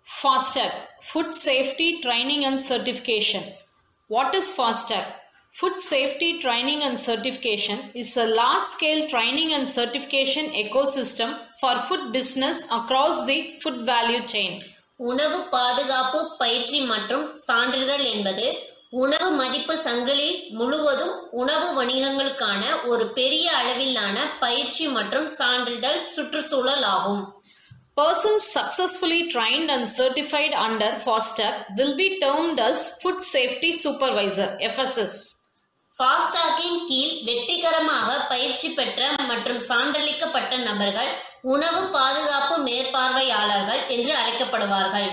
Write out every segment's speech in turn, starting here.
FASTAG Food Safety Training and Certification. What is FASTAG? Food Safety Training and Certification is a large scale training and certification ecosystem for food business across the food value chain. உணவு பாதுகாப்பு பயிற்சி மற்றும் சான்றிதழ் என்பது உணவு மதிப்பு சங்கிலி முழுவதும் உணவு வணிகங்களுக்கான ஒரு பெரிய அளவிலான பயிற்சி மற்றும் சான்றிதழ் சுற்றுச்சூழல் ஆகும் Persons successfully trained and certified under FASTAG will be termed as Food Safety Supervisor FSS. ஃபாஸ்டாக்கின் கீழ் வெற்றிகரமாக பயிற்சி பெற்ற மற்றும் சான்றளிக்கப்பட்ட நபர்கள் உணவு பாதுகாப்பு மேற்பார்வையாளர்கள் என்று அழைக்கப்படுவார்கள்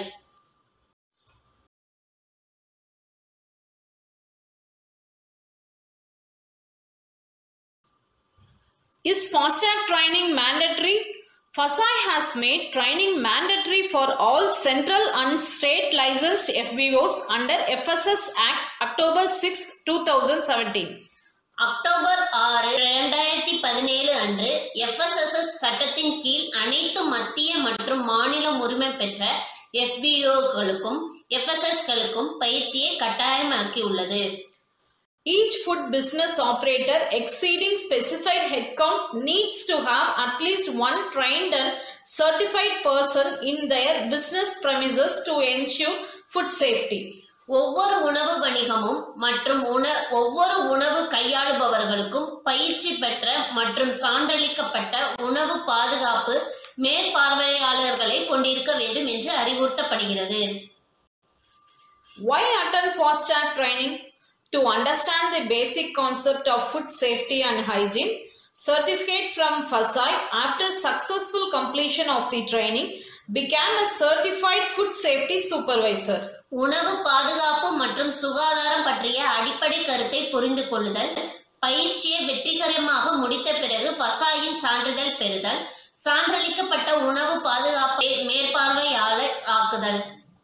Is FASTAG training mandatory? FASAI has made training mandatory for all central and state licensed FBOs under FSS Act October 6, 2017. October ஆறு இரண்டாயிரத்தி பதினேழு அன்று எஃப்எஸ்எஸ்எஸ் சட்டத்தின் கீழ் அனைத்து மத்திய மற்றும் மாநிலம் உரிமை பெற்ற எஃபிஓக்களுக்கும் எஃப்எஸ்எஸ்களுக்கும் பயிற்சியை கட்டாயமாக்கியுள்ளது Each food business operator exceeding specified headcount needs to have at least one trained and certified person in their business premises to ensure food safety. ஒவ்வொரு உணவு வணிகமும் மற்றும் உண ஒவ்வொரு உணவு கையாளுபவர்களுக்கும் பயிற்சி பெற்ற மற்றும் சான்றளிக்கப்பட்ட உணவு பாதுகாப்பு மேற்பார்வையாளர்களை கொண்டிருக்க வேண்டும் என்று அறிவுறுத்தப்படுகிறது Why attend FASTAG training? To understand the basic concept of food safety and hygiene, certificate from FASAI after successful completion of the training became a certified food safety supervisor. உணவு பாதுகாப்பு மற்றும் சுகாதாரம் பற்றிய அடிப்படை கருத்தை புரிந்து கொள்ளுதல் பயிற்சியை வெற்றிகரமாக முடித்த பிறகு பசாயின் சான்றிதழ் பெறுதல் சான்றளிக்கப்பட்ட உணவு பாதுகாப்பை மேற்பார்வையாளர் ஆக்குதல்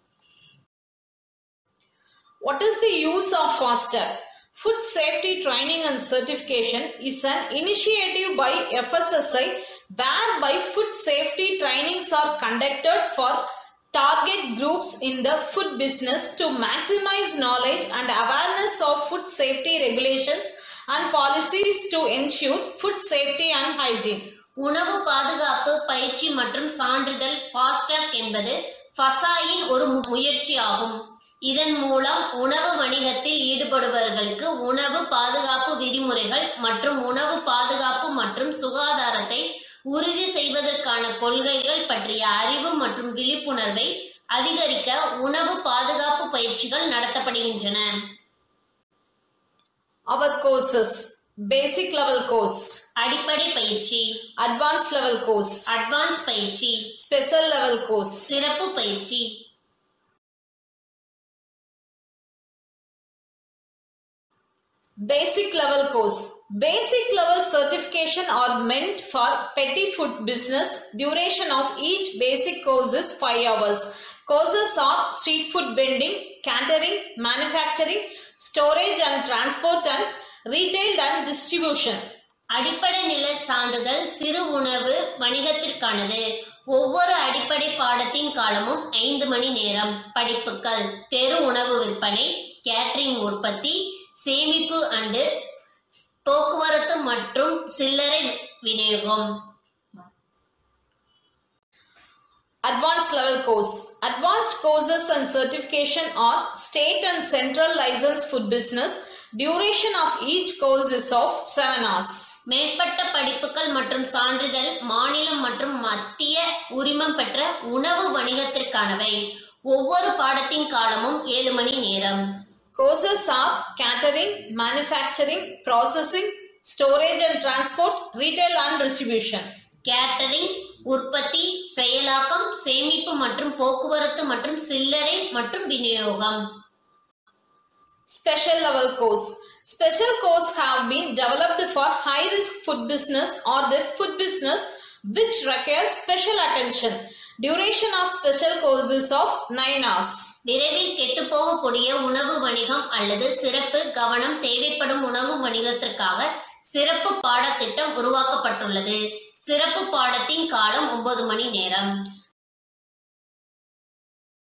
What is the use of FASTAG? Food Safety Training and Certification is an initiative by FSSI whereby food safety trainings are conducted for target groups in the food business to maximize knowledge and awareness of food safety regulations and policies to ensure food safety and hygiene. உணவு பாதுகாப்பு பயிற்சி மற்றும் சான்றிதழ் FASTag என்பது ஃபசாயின் ஒரு மு- முயற்சி ஆகும் இதன் மூலம் உணவு வணிகத்தில் ஈடுபடுபவர்களுக்கு உணவு பாதுகாப்பு விதிமுறைகள் மற்றும் உணவு பாதுகாப்பு மற்றும் சுகாதாரத்தை உறுதி செய்வதற்கான கொள்கைகள் பற்றிய அறிவு மற்றும் விழிப்புணர்வை அதிகரிக்க உணவு பாதுகாப்பு பயிற்சிகள் நடத்தப்படுகின்றன Our courses Basic level course, அடிப்படை பயிற்சி Advanced level course, அட்வான்ஸ் பயிற்சி Special level course. சிறப்பு பயிற்சி Basic level course. Basic level certification are meant for petty food business. Duration of each basic course is 5 hours. Courses are street food vending, catering, manufacturing, storage and transport and retail and distribution. அடிப்படை நில சான்றிதழ் சிறு உணவு வணிகத்திற்கானது ஒவ்வொரு அடிப்படை பாடத்தின் காலமும் ஐந்து மணி நேரம் படிப்புகள் தெரு உணவு விற்பனை கேட்டரிங் உற்பத்தி சேமிப்பு அண்டு போக்குவரத்து மற்றும் சில்லறை விநியோகம் Advanced level course. Advanced courses and certification are state and central licensed food business. Duration of each course is of 7 hours. மேற்பட்ட படிப்புகள் மற்றும் சான்றிதழ் மாநிலம் மற்றும் மத்திய உரிமம் பெற்ற உணவு வணிகத்திற்கானவை ஒவ்வொரு பாடத்தின் காலமும் ஏழு மணி நேரம் Courses are catering, manufacturing, processing, storage and transport, retail and distribution. Catering உற்பத்தி செயலாக்கம் சேமிப்பு மற்றும் போக்குவரத்து மற்றும் சில்லறை மற்றும் விநியோகம் Special level course. Special course have been developed for high risk food business or the food business which requires special attention. Duration of special course is of 9 hours. விரைவில் கெட்டுப்போகக்கூடிய உணவு வணிகம் அல்லது சிறப்பு கவனம் தேவைப்படும் உணவு வணிகத்திற்காக சிறப்பு பாடத்திட்டம் உருவாக்கப்பட்டுள்ளது சிறப்பு பாடத்தின் காலம் ஒன்பது மணி நேரம்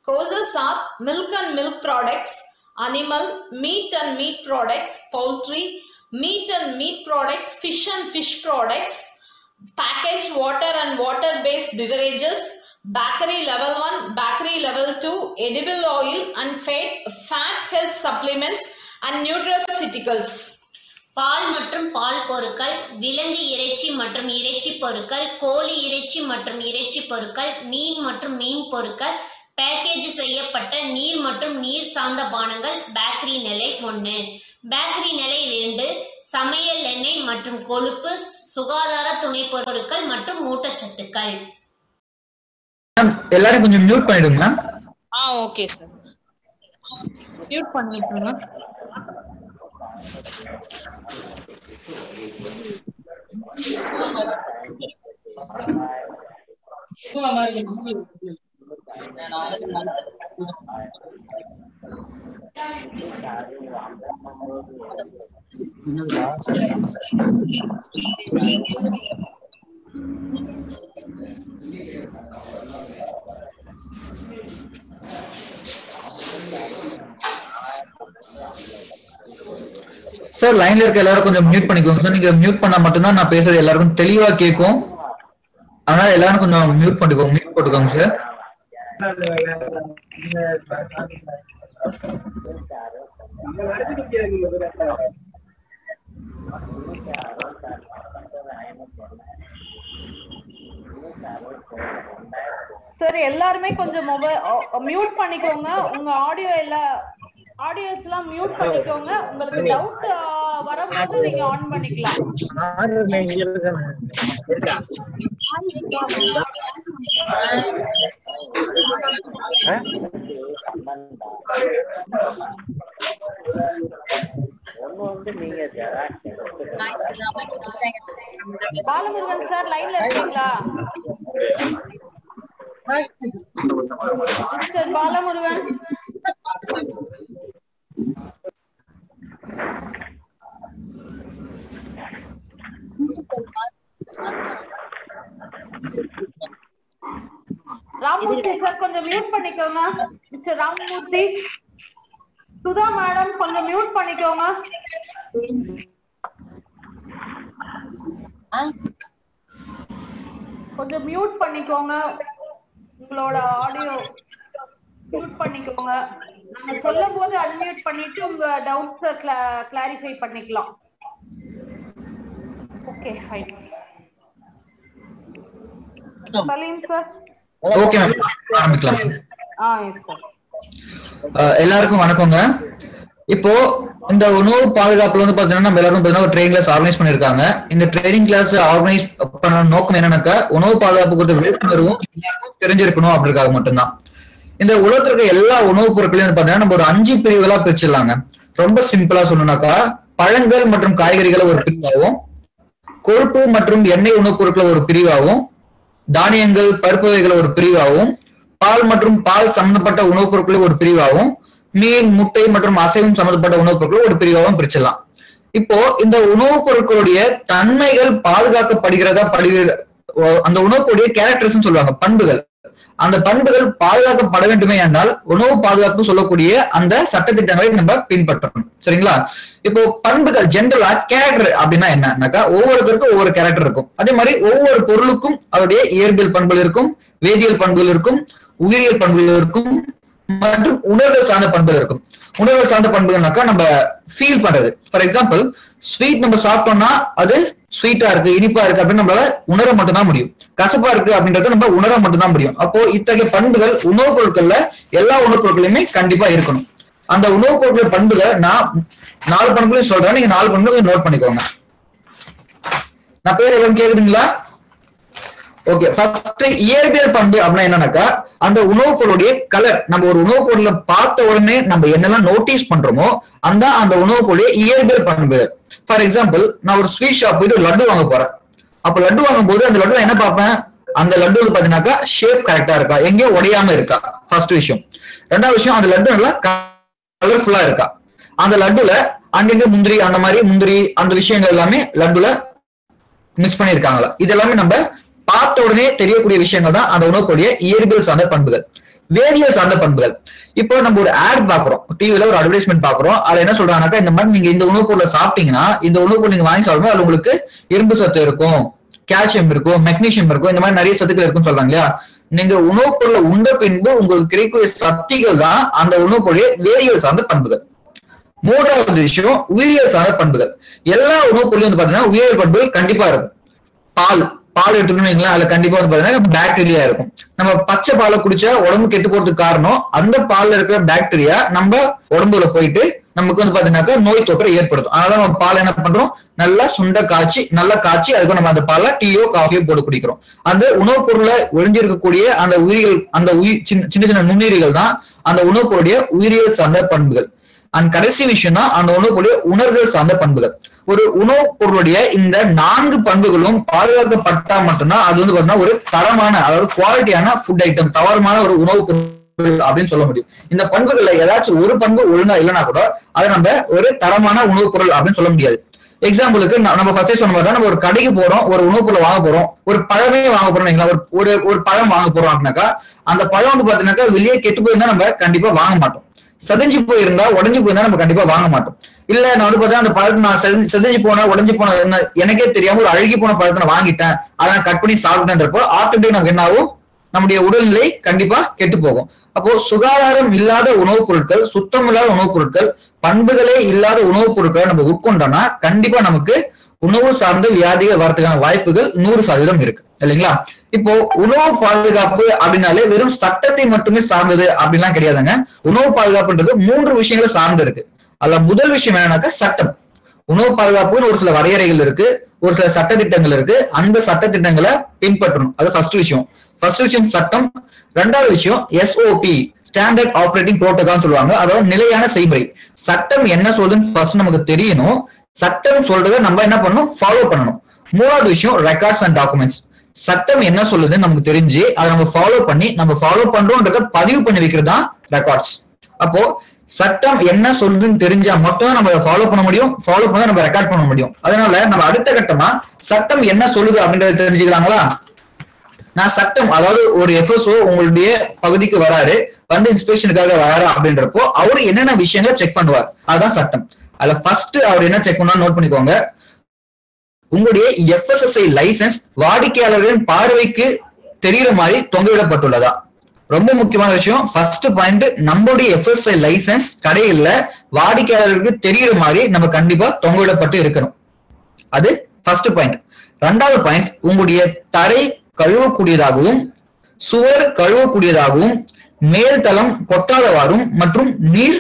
Causes are milk and milk products, animal, meat and meat products, poultry, meat and meat products, fish and fish products, packaged water and water-based beverages, bakery level 1, bakery level 2, edible oil and fat, fat health supplements and nutraceuticals. பால் மற்றும் பால் பொருட்கள் விலங்கு இறைச்சி மற்றும் இறைச்சி பொருட்கள் கோழி இறைச்சி மற்றும் இறைச்சி பொருட்கள் மீன் மற்றும் மீன் பொருட்கள் பேக்கேஜ் செய்யப்பட்ட நீர் மற்றும் நீர் சார்ந்த பானங்கள் பேக்கரி நிலை ஒன்று பேக்கரி நிலை இரண்டு சமையல் எண்ணெய் மற்றும் கொழுப்பு சுகாதார துணை பொருட்கள் மற்றும் ஊட்டச்சத்துக்கள் மேம் எல்லாரும் கொஞ்சம் மியூட் பண்ணிடுங்க மேம் ஆ ஓகே சார் மியூட் பண்ணிட்டுங்க சார் லைன்ல இருக்க எல்லாரும் கொஞ்சம் மியூட் பண்ணிக்கோங்க சார் நீங்க மியூட் பண்ணா மட்டும்தான் நான் பேசுறது எல்லாருக்கும் தெளிவா கேட்கும் அதனால எல்லாரும் கொஞ்சம் மியூட் பண்ணிக்கோங்க மியூட் போட்டுக்கோங்க சார் சார் எல்லாருமே கொஞ்சம் மொபைல் மியூட் பண்ணிக்கோங்க உங்க ஆடியோ எல்லாம் ஆடியோஸ் எல்லாம் மியூட் பண்ணிக்கோங்க உங்களுக்கு டவுட் வரும்போது நீங்க ஆன் பண்ணிக்கலாம் பாலமுருகன் சார் லைன்ல இருக்கீங்களா சார் பாலமுருகன் ராமமூர்த்தி சார் கொஞ்சம் மியூட் பண்ணிக்கோங்க மிஸ்டர் ராமமூர்த்தி சுதா மேடம் கொஞ்சம் மியூட் பண்ணிக்கோங்க கொஞ்சம் மியூட் பண்ணிக்கோங்க உங்களோட ஆடியோ மியூட் பண்ணிக்கோங்க நாங்க சொல்லும் போது அன்மியூட் பண்ணிட்டு உங்க டவுட்ஸ கிளாரிஃபை பண்ணிக்கலாம் okay fine Salim sir okay ma'am ஆரம்பிக்கலாம் ஆ எஸ் சார் அஹ் எல்லாருக்கும் வணக்கங்க இப்போ இந்த உணவு பாதுகாப்புல வந்து பாத்தீங்கன்னா நம்ம எல்லாரும் பாத்தீங்கன்னா ஒரு ட்ரைனிங் கிளாஸ் ஆர்கனைஸ் பண்ணிருக்காங்க இந்த ட்ரைனிங் கிளாஸ் ஆர்கனைஸ் பண்ண நோக்கம் என்னன்னாக்கா உணவு பாதுகாப்பு குறித்த விழிப்புணர்வும் எல்லாருக்கும் தெரிஞ்சிருக்கணும் அப்படின்றதுக்காக மட்டும்தான் இந்த உலகத்துல இருக்க எல்லா உணவுப் பொருட்களையும் வந்து பாத்தீங்கன்னா நம்ம ஒரு அஞ்சு பிரிவுகளா பிரிச்சிடலாங்க ரொம்ப சிம்பிளா சொல்லணும்னாக்கா பழங்கள் மற்றும் காய்கறிகளை ஒரு பிரிவாகவும் கொழுப்பு மற்றும் எண்ணெய் உணவுப் பொருட்களை ஒரு பிரிவாகவும் தானியங்கள் பருப்பு வகைகளை ஒரு பிரிவாகவும் பால் மற்றும் பால் சம்பந்தப்பட்ட உணவுப் பொருட்களை ஒரு பிரிவாகவும் மீன் முட்டை மற்றும் அசைவம் சம்பந்தப்பட்ட உணவுப் பொருட்களை ஒரு பிரிவாகவும் பிரிச்சிடலாம் இப்போ இந்த உணவுப் பொருட்களுடைய தன்மைகள் பாதுகாக்கப்படுகிறதா படுகிற ஓ- அந்த உணவுப் பொருளுடைய கேரக்டர்ஸ் சொல்லுவாங்க பண்புகள் அந்த பண்புகள் பாதுகாக்கப்பட வேண்டுமே என்றால் உணவு பாதுகாப்பு சொல்லக்கூடிய அந்த சட்டத்திட்டங்களை நம்ம பின்பற்றணும் சரிங்களா இப்போ பண்புகள் ஜென்ரலா கேரக்டர் அப்படின்னா என்னன்னாக்கா ஒவ்வொருத்தருக்கும் ஒவ்வொரு கேரக்டர் இருக்கும் அதே மாதிரி ஒவ்வொரு பொருளுக்கும் அவருடைய இயற்பியல் பண்புகள் இருக்கும் வேதியியல் பண்புகள் இருக்கும் உயிரியல் பண்புகள் இருக்கும் மற்றும் உணர்வு சார்ந்த பண்புகள் இருக்கும் உணர்வு சார்ந்த பண்புகள்னாக்கா நம்ம ஃபீல் பண்றது ஃபார் எக்ஸாம்பிள் ஸ்வீட் நம்ம சாப்பிட்டோம்னா அது ஸ்வீட்டா இருக்கு இனிப்பா இருக்கு அப்படின்னு நம்மளால உணர மட்டும்தான் முடியும் கசப்பா இருக்கு அப்படின்றத நம்ம உணர மட்டும்தான் முடியும் அப்போ இத்தகைய பண்புகள் உணவுப் பொருட்கள்ல எல்லா உணவுப் பொருட்களையுமே கண்டிப்பா இருக்கணும் அந்த உணவுப் பொருட்கள் பண்புகளை நான் நாலு பண்புகளையும் சொல்றேன் நீங்க நாலு பண்புகளையும் நோட் பண்ணிக்கோங்க நான் பேர் எல்லாம் கேக்குதுங்களா ஓகே ஃபர்ஸ்ட் இயற்பியல் பண்பு அப்படின்னா என்னன்னாக்கா அந்த உணவுப் பொருளுடைய கலர் நம்ம ஒரு உணவுப் பொருளை பார்த்த உடனே நம்ம என்னெல்லாம் நோட்டீஸ் பண்றோமோ அந்த அந்த உணவுப் பொருளுடைய இயற்பியல் பண்பு ஃபார் எக்ஸாம்பிள் நான் ஒரு ஸ்வீட் ஷாப் போயிட்டு ஒரு லட்டு வாங்க போறேன் அப்ப லட்டு வாங்கும் போது அந்த லட்டு என்ன பார்ப்பேன் அந்த லட்டு வந்து பாத்தீங்கன்னாக்கா ஷேப் கரெக்டா இருக்கா எங்கேயும் உடையாம இருக்கா ஃபர்ஸ்ட் விஷயம் ரெண்டாவது விஷயம் அந்த லட்டு நல்லா கலர்ஃபுல்லா இருக்கா அந்த லட்டுல அங்கங்க முந்திரி அந்த மாதிரி முந்திரி அந்த விஷயங்கள் எல்லாமே லட்டுல மிக்ஸ் பண்ணிருக்காங்களா இது எல்லாமே நம்ம பார்த்த உடனே தெரியக்கூடிய விஷயங்கள் தான் அந்த உணவுக்குரிய இயற்பியல் சார்ந்த பண்புகள் வேதியியல் சார்ந்த பண்புகள் இப்போ நம்ம ஒரு ஆட் பாக்குறோம் டிவில ஒரு அட்வர்டைஸ்மெண்ட் பாக்குறோம் அதுல என்ன சொல்றாங்கன்னாக்கா இந்த மாதிரி நீங்க இந்த உணவுப் பொருளை சாப்பிட்டீங்கன்னா இந்த உணவுப் பொருள் நீங்க வாங்கி சாப்பிடும்போது அது உங்களுக்கு இரும்பு சத்து இருக்கும் கால்சியம் இருக்கும் மெக்னீசியம் இருக்கும் இந்த மாதிரி நிறைய சத்துக்கள் இருக்கும்னு சொல்றாங்க இல்லையா நீங்க உணவுப் பொருளை உண்ட பின்பு உங்களுக்கு கிடைக்கக்கூடிய சக்திகள் தான் அந்த உணவுப் பொருளை வேதியியல் சார்ந்த பண்புகள் மூன்றாவது விஷயம் உயிரியல் சார்ந்த பண்புகள் எல்லா உணவுப் பொருளும் வந்து பாத்தீங்கன்னா உயிரியல் பண்புகள் கண்டிப்பா இருக்கும் பால் பால் எடுத்துக்கணும் வைங்களேன் அதுல கண்டிப்பா வந்து பாத்தீங்கன்னா பாக்டீரியா இருக்கும் நம்ம பச்சை பாலை குடிச்சா உடம்பு கெட்டு போறதுக்கு காரணம் அந்த பால்ல இருக்கிற பாக்டீரியா நம்ம உடம்புல போயிட்டு நமக்கு வந்து பாத்தீங்கன்னாக்கா நோய் தொற்றை ஏற்படுத்தும் அதனால நம்ம பால் என்ன பண்றோம் நல்லா சுண்ட காய்ச்சி நல்லா காய்ச்சி அதுக்கு நம்ம அந்த பாலை டீயோ காஃபியோ போட்டு குடிக்கிறோம் அந்த உணவுப் பொருள்ல ஒழிஞ்சிருக்கக்கூடிய அந்த உயிரிகள் அந்த உயிர் சின்ன சின்ன சின்ன நுண்ணுயிரிகள் தான் அந்த உணவுப் பொருளுடைய உயிரியல் சார்ந்த பண்புகள் அண்ட் கடைசி விஷயம் தான் அந்த உணவுப் பொருளுடைய உணர்வுகள் சார்ந்த பண்புகள் ஒரு உணவுப் பொருளுடைய இந்த நான்கு பண்புகளும் பாதுகாக்கப்பட்டா மட்டும்தான் அது வந்து பாத்தீங்கன்னா ஒரு தரமான அதாவது குவாலிட்டியான ஃபுட் ஐட்டம் தவறுமான ஒரு உணவுப் பொருள் அப்படின்னு சொல்ல முடியும் இந்த பண்புகள்ல ஏதாச்சும் ஒரு பண்பு ஒழுங்கா இல்லைன்னா கூட அதை நம்ம ஒரு தரமான உணவுப் பொருள் அப்படின்னு சொல்ல முடியாது எக்ஸாம்பிளுக்கு ந- நம்ம ஃபர்ஸ்டே சொன்ன மாதிரி தான் நம்ம ஒரு கடைக்கு போறோம் ஒரு உணவுப் பொருள் வாங்க போறோம் ஒரு பழமே வாங்க போறோம் வைங்களேன். ஒரு ஒரு ஒரு பழம் வாங்க போறோம் அப்படின்னாக்கா அந்த பழம் வந்து பாத்தீங்கன்னாக்கா வெளியே கெட்டு போயிருந்தா நம்ம கண்டிப்பா வாங்க மாட்டோம் செதஞ்சு போயிருந்தா உடஞ்சு போயிருந்தா நம்ம கண்டிப்பா வாங்க மாட்டோம் இல்ல நான் வந்து பார்த்தா அந்த பழத்தை நான் செதஞ்சு செதஞ்சு போன உடஞ்சு போன என்ன எனக்கே தெரியாம ஒரு அழுகி போன பழத்தை நான் வாங்கிட்டேன் அதை நான் கட் பண்ணி சாப்பிட்டேன்றப்போ ஆட்டோமேட்டிக் நமக்கு என்ன ஆகும் நம்முடைய உடல்நிலை கண்டிப்பா கெட்டு போகும் அப்போ சுகாதாரம் இல்லாத உணவுப் பொருட்கள் சுத்தம் இல்லாத உணவுப் பொருட்கள் பண்புகளே இல்லாத உணவுப் பொருட்களை நம்ம உட்கொண்டோம்னா கண்டிப்பா நமக்கு உணவு சார்ந்த வியாதிகள் வரதுக்கான வாய்ப்புகள் நூறு சதவீதம் இருக்கு இல்லைங்களா இப்போ உணவு பாதுகாப்பு அப்படின்னாலே வெறும் சட்டத்தை மட்டுமே சார்ந்தது அப்படின்லாம் கிடையாதுங்க உணவு பாதுகாப்புன்றது மூன்று விஷயங்களை சார்ந்து இருக்கு அதுல முதல் விஷயம் என்னன்னாக்கா சட்டம் உணவு பாதுகாப்புன்னு ஒரு சில வரையறைகள் இருக்கு ஒரு சில சட்ட திட்டங்கள் இருக்கு அந்த சட்ட திட்டங்களை பின்பற்றணும் அது ஃபர்ஸ்ட் விஷயம் ஃபர்ஸ்ட் விஷயம் சட்டம் ரெண்டாவது விஷயம் எஸ்ஓபி ஸ்டாண்டர்ட் ஆபரேட்டிங் புரோட்டோகால் சொல்லுவாங்க அதாவது நிலையான செய்முறை சட்டம் என்ன சொல்லுதுன்னு ஃபர்ஸ்ட் நமக்கு தெரியணும் சட்டம் சொல்றதை நம்ம என்ன பண்ணணும் ஃபாலோ பண்ணணும் மூணாவது விஷயம் ரெக்கார்ட்ஸ் அண்ட் டாக்குமெண்ட்ஸ் சட்டம் என்ன சொல்லுதுன்னு நமக்கு தெரிஞ்சு அதை நம்ம ஃபாலோ பண்ணி நம்ம ஃபாலோ பண்றோம்ன்றத பதிவு பண்ணி வைக்கிறது தான் ரெக்கார்ட்ஸ் அப்போ சட்டம் என்ன சொல்லுதுன்னு தெரிஞ்சா மட்டும் தான் நம்ம ஃபாலோ பண்ண முடியும் ஃபாலோ பண்ணா நம்ம ரெக்கார்ட் பண்ண முடியும் அதனால நம்ம அடுத்த கட்டமா சட்டம் என்ன சொல்லுது அப்படின்றத தெரிஞ்சுக்கிறாங்களா நான் சட்டம் அதாவது ஒரு எஃப்எஸ்ஓ உங்களுடைய பகுதிக்கு வராரு வந்து இன்ஸ்பெக்ஷனுக்காக வராரு அப்படின்றப்போ அவரு என்னென்ன விஷயங்களை செக் பண்ணுவார் அதுதான் சட்டம் அதுல ஃபர்ஸ்ட் அவர் என்ன செக் பண்ணா நோட் பண்ணிக்கோங்க உங்களுடைய எஃப்எஸ்எஸ்ஐ லைசன்ஸ் வாடிக்கையாளர்களின் பார்வைக்கு தெரிகிற மாதிரி தொங்கவிடப்பட்டுள்ளதா ரொம்ப முக்கியமான விஷயம் ஃபர்ஸ்ட் பாயிண்ட் நம்மளுடைய எஃப்எஸ்ஐ லைசன்ஸ் கடையில வாடிக்கையாளர்களுக்கு தெரிகிற மாதிரி நம்ம கண்டிப்பா தொங்கவிடப்பட்டு இருக்கணும் அது ஃபர்ஸ்ட் பாயிண்ட் ரெண்டாவது பாயிண்ட் உங்களுடைய தரை கழுவக்கூடியதாகவும் சுவர் கழுவக்கூடியதாகவும் மேல் தளம் கொட்டாதவாறும் மற்றும் நீர்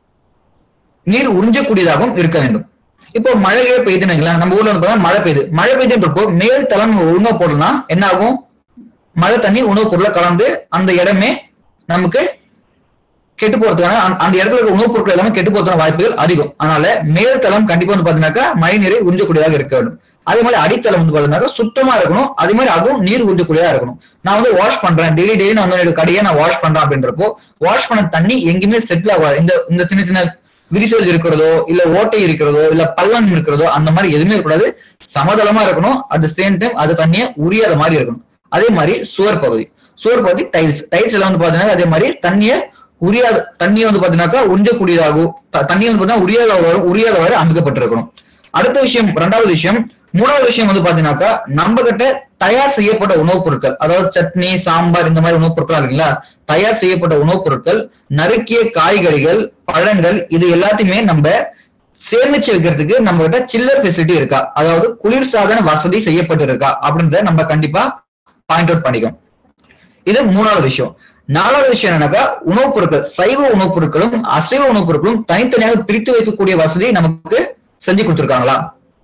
நீர் உறிஞ்சக்கூடியதாகவும் இருக்க வேண்டும் இப்போ மழையே பெய்யுதுன்னு வைங்களேன். நம்ம ஊர்ல வந்து பார்த்தா மழை பெய்யுது மழை பெய்யுதுன்றப்போ மேல் தளம் நம்ம ஒழுங்கா போடலாம் என்ன ஆகும் மழை தண்ணி உணவுப் பொருளை கலந்து அந்த இடமே நமக்கு கெட்டு போறதுக்கான அந்த- அந்த இடத்துல இருக்க உணவுப் பொருட்கள் எல்லாமே கெட்டு போறதுக்கான வாய்ப்புகள் அதிகம் அதனால மேல் தளம் கண்டிப்பா வந்து பாத்தீங்கன்னாக்கா மழை நீரை உறிஞ்சக்கூடியதாக இருக்க வேண்டும் அதே மாதிரி அடித்தளம் வந்து பாத்தீங்கன்னாக்கா சுத்தமா இருக்கணும் அதே மாதிரி அதுவும் நீர் உறிஞ்சக்கூடியதா இருக்கணும் நான் வந்து வாஷ் பண்றேன் டெய்லி டெய்லி நான் வந்து என்னோட கடையை நான் வாஷ் பண்றேன் அப்படின்றப்போ வாஷ் பண்ண தண்ணி எங்கேயுமே செட்டில் ஆகாது இந்த இந்த சின்ன சின்ன விரிசல் இருக்கிறதோ இல்ல ஓட்டை இருக்கிறதோ இல்ல பள்ளம் இருக்கிறதோ அந்த மாதிரி எதுவுமே இருக்கக்கூடாது சமதளமா இருக்கணும் அட் த சேம் டைம் அது தண்ணியை உரியாத மாதிரி இருக்கணும் அதே மாதிரி சுவர் பகுதி சுவர் பகுதி டைல்ஸ் டைல்ஸ் எல்லாம் வந்து பாத்தீங்கன்னா அதே மாதிரி தண்ணியை உரியாத தண்ணியை வந்து பாத்தீங்கன்னாக்கா உறிஞ்சக்கூடியதாகவும் த- தண்ணி வந்து பாத்தீங்கன்னா உரியாதவாறு உரியாதவாறு அமைக்கப்பட்டிருக்கணும் அடுத்த விஷயம் ரெண்டாவது விஷயம் மூணாவது விஷயம் வந்து பாத்தீங்கன்னாக்கா நம்ம கிட்ட தயார் செய்யப்பட்ட உணவுப் பொருட்கள் அதாவது சட்னி சாம்பார் இந்த மாதிரி உணவுப் பொருட்கள் இருக்குங்களா தயார் செய்யப்பட்ட உணவுப் பொருட்கள் நறுக்கிய காய்கறிகள் பழங்கள் இது எல்லாத்தையுமே நம்ம சேமிச்சு வைக்கிறதுக்கு நம்ம கிட்ட சில்லர் ஃபெசிலிட்டி இருக்கா அதாவது குளிர்சாதன வசதி செய்யப்பட்டு இருக்கா அப்படின்றத நம்ம கண்டிப்பா பாயிண்ட் அவுட் பண்ணிக்கணும் இது மூணாவது விஷயம் நாலாவது விஷயம் என்னன்னாக்கா உணவுப் பொருட்கள் சைவ உணவுப் பொருட்களும் அசைவ உணவுப் பொருட்களும் தனித்தனியாக பிரித்து வைக்கக்கூடிய வசதி நமக்கு செஞ்சு கொடுத்திருக்காங்களா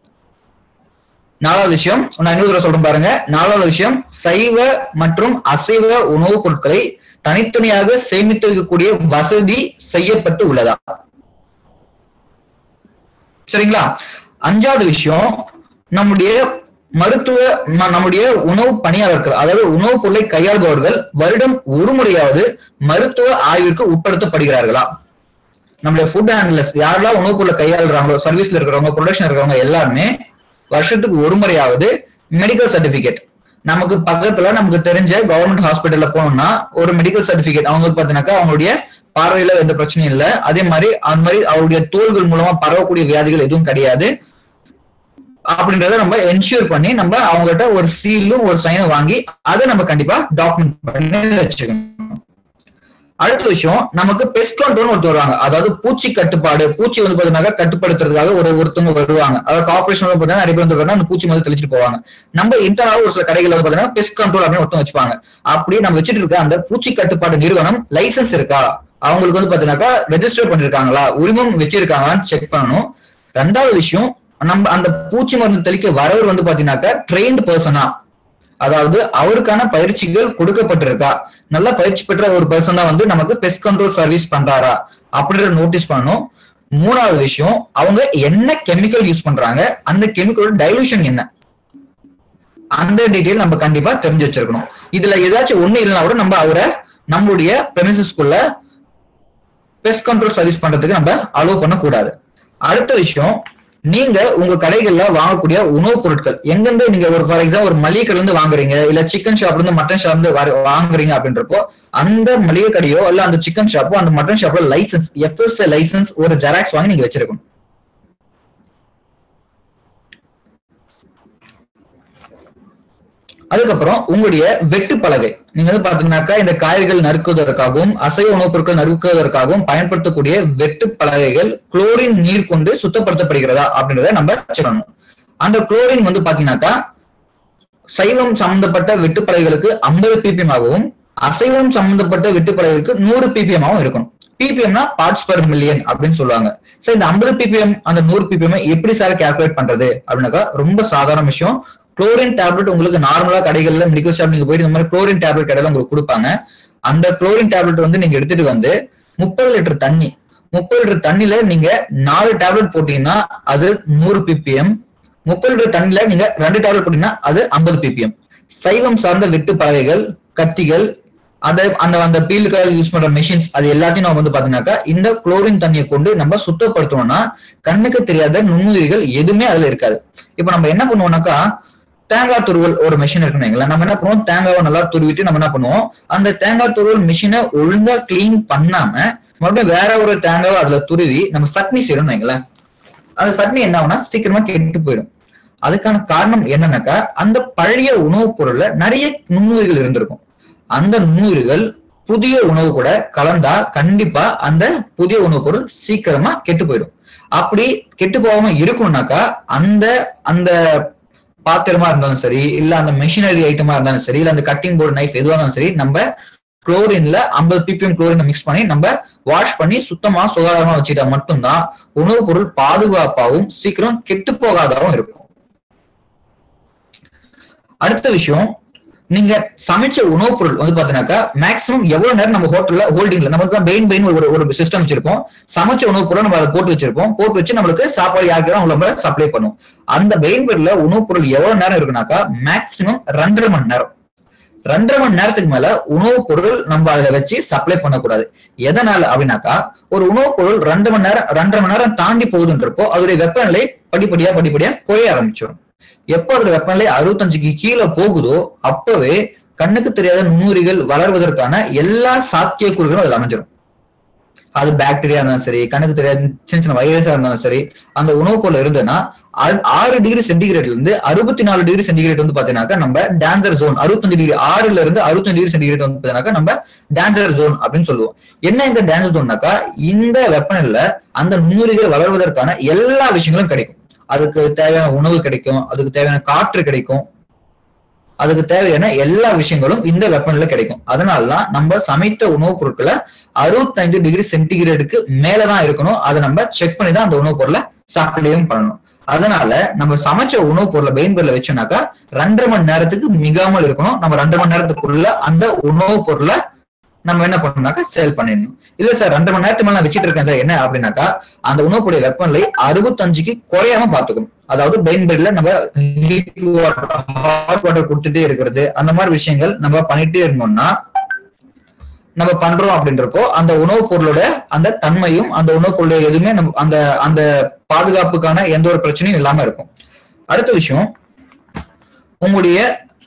நாலாவது விஷயம் நான் இன்னொரு தடவை சொல்றேன் பாருங்க நாலாவது விஷயம் சைவ மற்றும் அசைவ உணவுப் பொருட்களை தனித்தனியாக சேமித்து வைக்கக்கூடிய வசதி செய்யப்பட்டு உள்ளதா சரிங்களா அஞ்சாவது விஷயம் நம்முடைய மருத்துவ ந- நம்முடைய உணவு பணியாளர்கள் அதாவது உணவுப் பொருளை கையாள்பவர்கள் வருடம் ஒரு முறையாவது மருத்துவ ஆய்விற்கு உட்படுத்தப்படுகிறார்களா நம்மளுடைய ஃபுட் ஹேண்ட்லர்ஸ் யாரெல்லாம் உணவுப் பொருளை கையாளுறாங்களோ சர்வீஸ்ல இருக்கிறவங்க ப்ரொடக்ஷன் இருக்கிறவங்க எல்லாருமே வருஷத்துக்கு ஒரு முறையாவது மெடிக்கல் சர்டிபிகேட் நமக்கு பக்கத்துல நமக்கு தெரிஞ்ச கவர்மெண்ட் ஹாஸ்பிட்டல்ல போனோம்னா ஒரு மெடிக்கல் சர்டிபிகேட் அவங்க வந்து பாத்தீங்கன்னாக்கா அவங்களுடைய பார்வையில எந்த பிரச்சனையும் இல்லை அதே மாதிரி அந்த மாதிரி அவருடைய தோள்கள் மூலமா பரவக்கூடிய வியாதிகள் எதுவும் கிடையாது அப்படின்றத நம்ம என்ஷூர் பண்ணி நம்ம அவங்ககிட்ட ஒரு சீலும் ஒரு சைனும் வாங்கி அதை நம்ம கண்டிப்பா டாக்குமெண்ட் பண்ணி வச்சுக்கணும் அடுத்த விஷயம் நமக்கு பெஸ்ட் கண்ட்ரோல் ஒருத்தர் வருவாங்க அதாவது பூச்சி கட்டுப்பாடு பூச்சி வந்து பாத்தீங்கன்னா கட்டுப்படுத்துறதுக்காக ஒரு ஒருத்தவங்க வருவாங்க அதாவது கார்பரேஷன் வந்து பாத்தீங்கன்னா நிறைய பேர் வந்து பாத்தீங்கன்னா அந்த பூச்சி மருந்து தெளிச்சிட்டு போவாங்க நம்ம இன்டர்னால ஒரு சில கடைகள் வந்து பாத்தீங்கன்னா பெஸ்ட் கண்ட்ரோல் அப்படின்னு ஒருத்தவங்க வச்சுப்பாங்க அப்படி நம்ம வச்சுட்டு இருக்க அந்த பூச்சி கட்டுப்பாடு நிறுவனம் லைசன்ஸ் இருக்கா அவங்களுக்கு வந்து பாத்தீங்கன்னாக்கா ரெஜிஸ்டர் பண்ணிருக்காங்களா உரிமம் வச்சிருக்காங்களான்னு செக் பண்ணணும் ரெண்டாவது விஷயம் நம்ம அந்த பூச்சி மருந்து தெளிக்க வரவர் வந்து பாத்தீங்கன்னாக்கா ட்ரெயின்டு பர்சனா அதாவது அவருக்கான பயிற்சிகள் கொடுக்கப்பட்டிருக்கா நல்ல பயிற்சி பெற்ற ஒரு பர்சன் தான் வந்து நமக்கு பெஸ்ட் கண்ட்ரோல் சர்வீஸ் பண்றாரா அப்படின்ற நோட்டீஸ் பண்ணணும் மூணாவது விஷயம் அவங்க என்ன கெமிக்கல் யூஸ் பண்றாங்க அந்த கெமிக்கலோட டைலூஷன் என்ன அந்த டீடைல் நம்ம கண்டிப்பா தெரிஞ்சு வச்சிருக்கணும் இதுல ஏதாச்சும் ஒண்ணு இல்லைனா கூட நம்ம அவரை நம்மளுடைய பிரமிசஸ்குள்ள பெஸ்ட் கண்ட்ரோல் சர்வீஸ் பண்றதுக்கு நம்ம அலோவ் பண்ணக்கூடாது அடுத்த விஷயம் நீங்க உங்க கடைகள்ல வாங்கக்கூடிய உணவுப் பொருட்கள் எங்கிருந்து நீங்க ஒரு ஃபார் எக்ஸாம்பிள் ஒரு மளிகை கடையில இருந்து வாங்குறீங்க இல்ல சிக்கன் ஷாப்ல இருந்து மட்டன் ஷாப்ல இருந்து வர- வாங்குறீங்க அப்படின்றப்போ அந்த மளிகை கடையோ இல்ல அந்த சிக்கன் ஷாப்போ அந்த மட்டன் ஷாப்ல லைசன்ஸ் எஃப்எஸ்ஏ லைசன்ஸ் ஒரு ஜெராக்ஸ் வாங்கி நீங்க வச்சிருக்கணும் அதுக்கப்புறம் உங்களுடைய வெட்டு பலகை நீங்க வந்து பாத்தீங்கன்னாக்கா இந்த காய்கறிகள் நறுக்குவதற்காகவும் அசைவ உணவுப் பொருட்கள் நறுக்குவதற்காகவும் பயன்படுத்தக்கூடிய வெட்டு பலகைகள் குளோரின் நீர் கொண்டு சுத்தப்படுத்தப்படுகிறதா அப்படின்றத நம்ம check பண்ணணும் அந்த குளோரின் வந்து பாத்தீங்கன்னாக்கா சைவம் சம்பந்தப்பட்ட வெட்டுப்பலகைகளுக்கு ஐம்பது பிபிஎம் ஆகவும் அசைவம் சம்பந்தப்பட்ட வெட்டுப்பலகைகளுக்கு நூறு பிபிஎம் ஆகவும் இருக்கணும் பிபிஎம்னா பார்ட்ஸ் per மில்லியன் அப்படின்னு சொல்லுவாங்க சோ இந்த ஐம்பது பிபிஎம் அந்த நூறு பிபிஎம் எப்படி சார் கால்குலேட் பண்றது அப்படின்னாக்கா ரொம்ப சாதாரண விஷயம் குளோரின் டேப்லெட் உங்களுக்கு நார்மலா கடைகள்ல மெடிக்கல் ஷாப் நீங்க போயிட்டு இந்த மாதிரி குளோரின் டேப்லெட் கடையில உங்களுக்கு கொடுப்பாங்க அந்த குளோரின் டேப்லெட் வந்து நீங்க எடுத்துட்டு வந்து முப்பது லிட்டர் தண்ணி முப்பது லிட்டர் தண்ணில நீங்க நாலு டேப்லெட் போட்டீங்கன்னா அது நூறு பிபிஎம் முப்பது லிட்டர் தண்ணில நீங்க ரெண்டு டேப்லெட் போட்டீங்கன்னா அது ஐம்பது பிபிஎம் சைவம் சார்ந்த வெட்டு பலகைகள் கத்திகள் அந்த அந்த அந்த பீலுக்காக யூஸ் பண்ற மெஷின்ஸ் அது எல்லாத்தையும் நம்ம வந்து பாத்தீங்கன்னாக்கா இந்த குளோரின் தண்ணியை கொண்டு நம்ம சுத்தப்படுத்தணும்னா கண்ணுக்கு தெரியாத நுண்ணுயிரிகள் எதுவுமே அதுல இருக்காது இப்ப நம்ம என்ன பண்ணுவோம்னாக்கா தேங்காய் துருவல் ஒரு மிஷின் இருக்குன்னு வைங்களேன். நம்ம என்ன பண்ணுவோம் தேங்காவை நல்லா துருவிட்டு நம்ம என்ன பண்ணுவோம் அந்த தேங்காய் துருவல் மிஷினை ஒழுங்கா கிளீன் பண்ணாம மறுபடியும் வேற ஒரு தேங்காவை அதுல துருவி நம்ம சட்னி செய்யறோம்னு வைங்களேன் அந்த சட்னி என்ன ஆகும்னா சீக்கிரமா கெட்டு போயிடும் அதுக்கான காரணம் என்னன்னாக்கா அந்த பழைய உணவுப் பொருள்ல நிறைய நுண்ணுயிர்கள் இருந்திருக்கும் அந்த நுண்ணுயிர்கள் புதிய உணவு கூட கலந்தா கண்டிப்பா அந்த புதிய உணவுப் பொருள் சீக்கிரமா கெட்டு போயிடும் அப்படி கெட்டு போகாம இருக்கணும்னாக்கா அந்த அந்த பாத்திரமா இருந்தாலும் சரி இல்ல அந்த மெஷினரி ஐட்டமா இருந்தாலும் சரி இல்ல அந்த கட்டிங் போர்டு நைஃப் எதுவாக இருந்தாலும் சரி நம்ம குளோரின்ல ஐம்பது பிபிஎம் குளோரின் மிக்ஸ் பண்ணி நம்ம வாஷ் பண்ணி சுத்தமா சுகாதாரமா வச்சுட்டா மட்டும்தான் உணவுப் பொருள் பாதுகாப்பாகவும் சீக்கிரம் கெட்டு போகாதாவும் இருக்கும் அடுத்த விஷயம் நீங்க சமைச்ச உணவுப் பொருள் வந்து பாத்தீங்கன்னாக்கா மேக்ஸிமம் எவ்வளவு நேரம் நம்ம ஹோட்டல்ல ஹோல்டிங்ல நமக்கு பெயின் பெயின் ஒரு ஒரு சிஸ்டம் வச்சிருப்போம் சமைச்ச உணவுப் பொருள் நம்ம அதை போட்டு வச்சிருப்போம் போட்டு வச்சு நம்மளுக்கு சாப்பாடு யாருக்கும் அவங்க நம்ம சப்ளை பண்ணும் அந்த பெயின் பெட்ல உணவுப் பொருள் எவ்வளவு நேரம் இருக்குனாக்கா மேக்ஸிமம் ரெண்டரை மணி நேரம் ரெண்டரை மணி நேரத்துக்கு மேல உணவுப் பொருள் நம்ம அதுல வச்சு சப்ளை பண்ணக்கூடாது எதனால அப்படின்னாக்கா ஒரு உணவுப் பொருள் ரெண்டு மணி நேரம் ரெண்டரை மணி நேரம் தாண்டி போகுதுன்றப்போ அதோடைய வெப்பநிலை படிப்படியா படிப்படியா குறைய ஆரம்பிச்சிடும் எப்போ அதோட வெப்பநிலை அறுபத்தஞ்சுக்கு கீழே போகுதோ அப்பவே கண்ணுக்கு தெரியாத நுண்ணுயிரிகள் வளர்வதற்கான எல்லா சாத்தியக்கூறுகளும் அதுல அமைஞ்சிடும் அது பாக்டீரியா இருந்தாலும் சரி கண்ணுக்கு தெரியாத சின்ன சின்ன வைரஸா இருந்தாலும் சரி அந்த உணவுப் பொருள் இருந்ததுன்னா அது ஆறு டிகிரி சென்டிகிரேட்ல இருந்து அறுபத்தி நாலு டிகிரி சென்டிகிரேட் வந்து பாத்தீங்கன்னாக்கா நம்ம டான்சர் ஜோன் அறுபத்தஞ்சு டிகிரி ஆறுல இருந்து அறுபத்தஞ்சு டிகிரி சென்டிகிரேட் வந்து பாத்தீங்கன்னாக்கா நம்ம டான்சர் ஜோன் அப்படின்னு சொல்லுவோம் என்ன இந்த டான்சர் ஜோன்னாக்கா இந்த வெப்பநிலையில அந்த நுண்ணுயிரிகள் வளர்வதற்கான எல்லா விஷயங்களும் கிடைக்கும் அதுக்கு தேவையான உணவு கிடைக்கும் அதுக்கு தேவையான காற்று கிடைக்கும் அதுக்கு தேவையான எல்லா விஷயங்களும் இந்த வெப்பநிலை கிடைக்கும் அதனாலதான் நம்ம சமைத்த உணவுப் பொருட்களை அறுபத்தைந்து டிகிரி சென்டிகிரேடுக்கு மேலதான் இருக்கணும் அதை நம்ம செக் பண்ணி தான் அந்த உணவுப் பொருளை சப்ளையும் பண்ணணும் அதனால நம்ம சமைச்ச உணவுப் பொருளை பெயின் பொருளை வச்சோம்னாக்கா ரெண்டரை மணி நேரத்துக்கு மிகாமல் இருக்கணும் நம்ம ரெண்டரை மணி நேரத்துக்குள்ள அந்த உணவுப் பொருளை நம்ம என்ன பண்ணணும்னாக்கா சேல் பண்ணிடணும் இல்ல சார் ரெண்டு மணி நேரத்துக்கு மேல நான் வச்சிட்டு இருக்கேன் சார் என்ன அப்படின்னாக்கா அந்த உணவுடைய வெப்பநிலை அறுபத்தஞ்சுக்கு குறையாம பாத்துக்கணும் அதாவது பெயின் பெட்ல நம்ம ஹீட் வாட்டர் ஹாட் வாட்டர் கொடுத்துட்டே இருக்கிறது அந்த மாதிரி விஷயங்கள் நம்ம பண்ணிட்டே இருந்தோம்னா நம்ம பண்றோம் அப்படின்றப்போ அந்த உணவுப் பொருளோட அந்த தன்மையும் அந்த உணவுப் பொருளோட எதுவுமே நம்ம அந்த அந்த பாதுகாப்புக்கான எந்த ஒரு பிரச்சனையும் இல்லாம இருக்கும் அடுத்த விஷயம் உங்களுடைய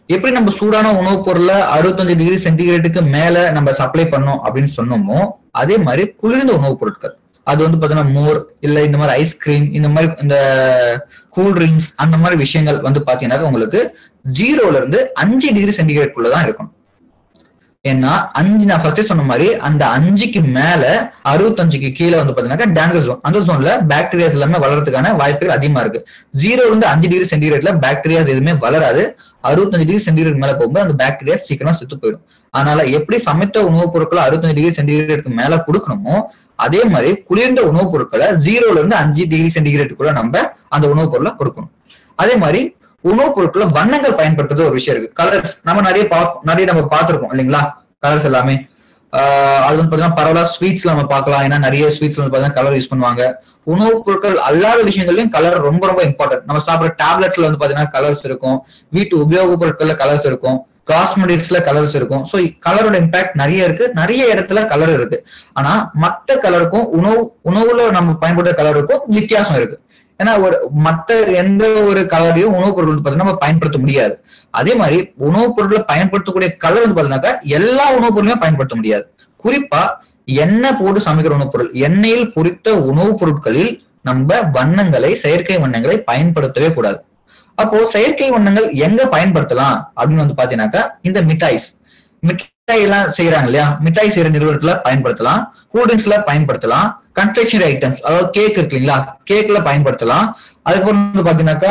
எப்படி நம்ம சூடான உணவுப் பொருளை அறுபத்தஞ்சு டிகிரி சென்டிகிரேட்டுக்கு மேல நம்ம சப்ளை பண்ணோம் அப்படின்னு சொன்னோமோ அதே மாதிரி குளிர்ந்த உணவுப் பொருட்கள் அது வந்து பாத்தீங்கன்னா மோர் இல்ல இந்த மாதிரி ஐஸ்கிரீம் இந்த மாதிரி இந்த கூல் ட்ரிங்க்ஸ் அந்த மாதிரி விஷயங்கள் வந்து பாத்தீங்கன்னா உங்களுக்கு ஜீரோல இருந்து அஞ்சு டிகிரி சென்டிகிரேட் தான் இருக்கும் ஏன்னா அஞ்சு நான் ஃபர்ஸ்ட் சொன்ன மாதிரி அந்த அஞ்சுக்கு மேல அறுபத்தஞ்சுக்கு கீழே வந்து பாத்தீங்கன்னா டேஞ்சர் ஜோன் அந்த ஜோன்ல பாக்டீரியாஸ் எல்லாமே வளர்றதுக்கான வாய்ப்புகள் அதிகமா இருக்கு ஜீரோல இருந்து அஞ்சு டிகிரி சென்டிகிரேட்ல பாக்டீரியாஸ் எதுவுமே வளராது அறுபத்தஞ்சு டிகிரி சென்டிகிரேட் மேல போகும்போது அந்த பாக்டீரியா சீக்கிரமா செத்து போயிடும் அதனால எப்படி சமைத்த உணவுப் பொருட்களை அறுபத்தஞ்சு டிகிரி சென்டிகிரேட்டுக்கு மேல கொடுக்கணுமோ அதே மாதிரி குளிர்ந்த உணவுப் பொருட்களை ஜீரோல இருந்து அஞ்சு டிகிரி சென்டிகிரேட்டுக்குள்ள நம்ம அந்த உணவுப் பொருளை கொடுக்கணும் அதே மாதிரி உணவுப் பொருட்களை வண்ணங்கள் பயன்படுத்துறது ஒரு விஷயம் இருக்கு கலர்ஸ் நம்ம நிறைய பா நிறைய நம்ம பார்த்திருக்கோம் இல்லைங்களா கலர்ஸ் எல்லாமே ஆஹ் அது வந்து பாத்தீங்கன்னா பரவலா ஸ்வீட்ஸ்ல நம்ம பார்க்கலாம் ஏன்னா நிறைய ஸ்வீட்ஸ்ல வந்து பாத்தீங்கன்னா கலர் யூஸ் பண்ணுவாங்க உணவுப் பொருட்கள் அல்லாத விஷயங்கள்லயும் கலர் ரொம்ப ரொம்ப இம்பார்ட்டன்ட் நம்ம சாப்பிடுற டேப்லெட்ஸ்ல வந்து பாத்தீங்கன்னா கலர்ஸ் இருக்கும் வீட்டு உபயோகப் பொருட்கள்ல கலர்ஸ் இருக்கும் காஸ்மெட்டிக்ஸ்ல கலர்ஸ் இருக்கும் ஸோ கலரோட இம்பாக்ட் நிறைய இருக்கு நிறைய இடத்துல கலர் இருக்கு ஆனா மத்த கலருக்கும் உணவு உணவுல நம்ம பயன்படுத்த கலருக்கும் வித்தியாசம் இருக்கு ஏன்னா ஒரு மத்த எந்த ஒரு கலரையும் உணவுப் பொருள் வந்து பாத்தீங்கன்னா நம்ம பயன்படுத்த முடியாது அதே மாதிரி உணவுப் பொருட்களை பயன்படுத்தக்கூடிய கலர் வந்து பாத்தீங்கன்னாக்கா எல்லா உணவுப் பொருளையும் பயன்படுத்த முடியாது குறிப்பா எண்ணெய் போட்டு சமைக்கிற உணவுப் பொருள் எண்ணெயில் பொரித்த உணவுப் பொருட்களில் நம்ம வண்ணங்களை செயற்கை வண்ணங்களை பயன்படுத்தவே கூடாது அப்போ செயற்கை வண்ணங்கள் எங்க பயன்படுத்தலாம் அப்படின்னு வந்து பாத்தீங்கன்னாக்கா இந்த மிட்டாய்ஸ் மிட்டாய் எல்லாம் செய்யறாங்க இல்லையா மிட்டாய் செய்யற நிறுவனத்துல பயன்படுத்தலாம் கூல்ட்ரிங்க்ஸ்ல பயன்படுத்தலாம் கன்ஃபெக்ஷனரி ஐட்டம்ஸ் அதாவது கேக் இருக்கு இல்லைங்களா கேக்ல பயன்படுத்தலாம் அதுக்கப்புறம் வந்து பாத்தீங்கன்னாக்கா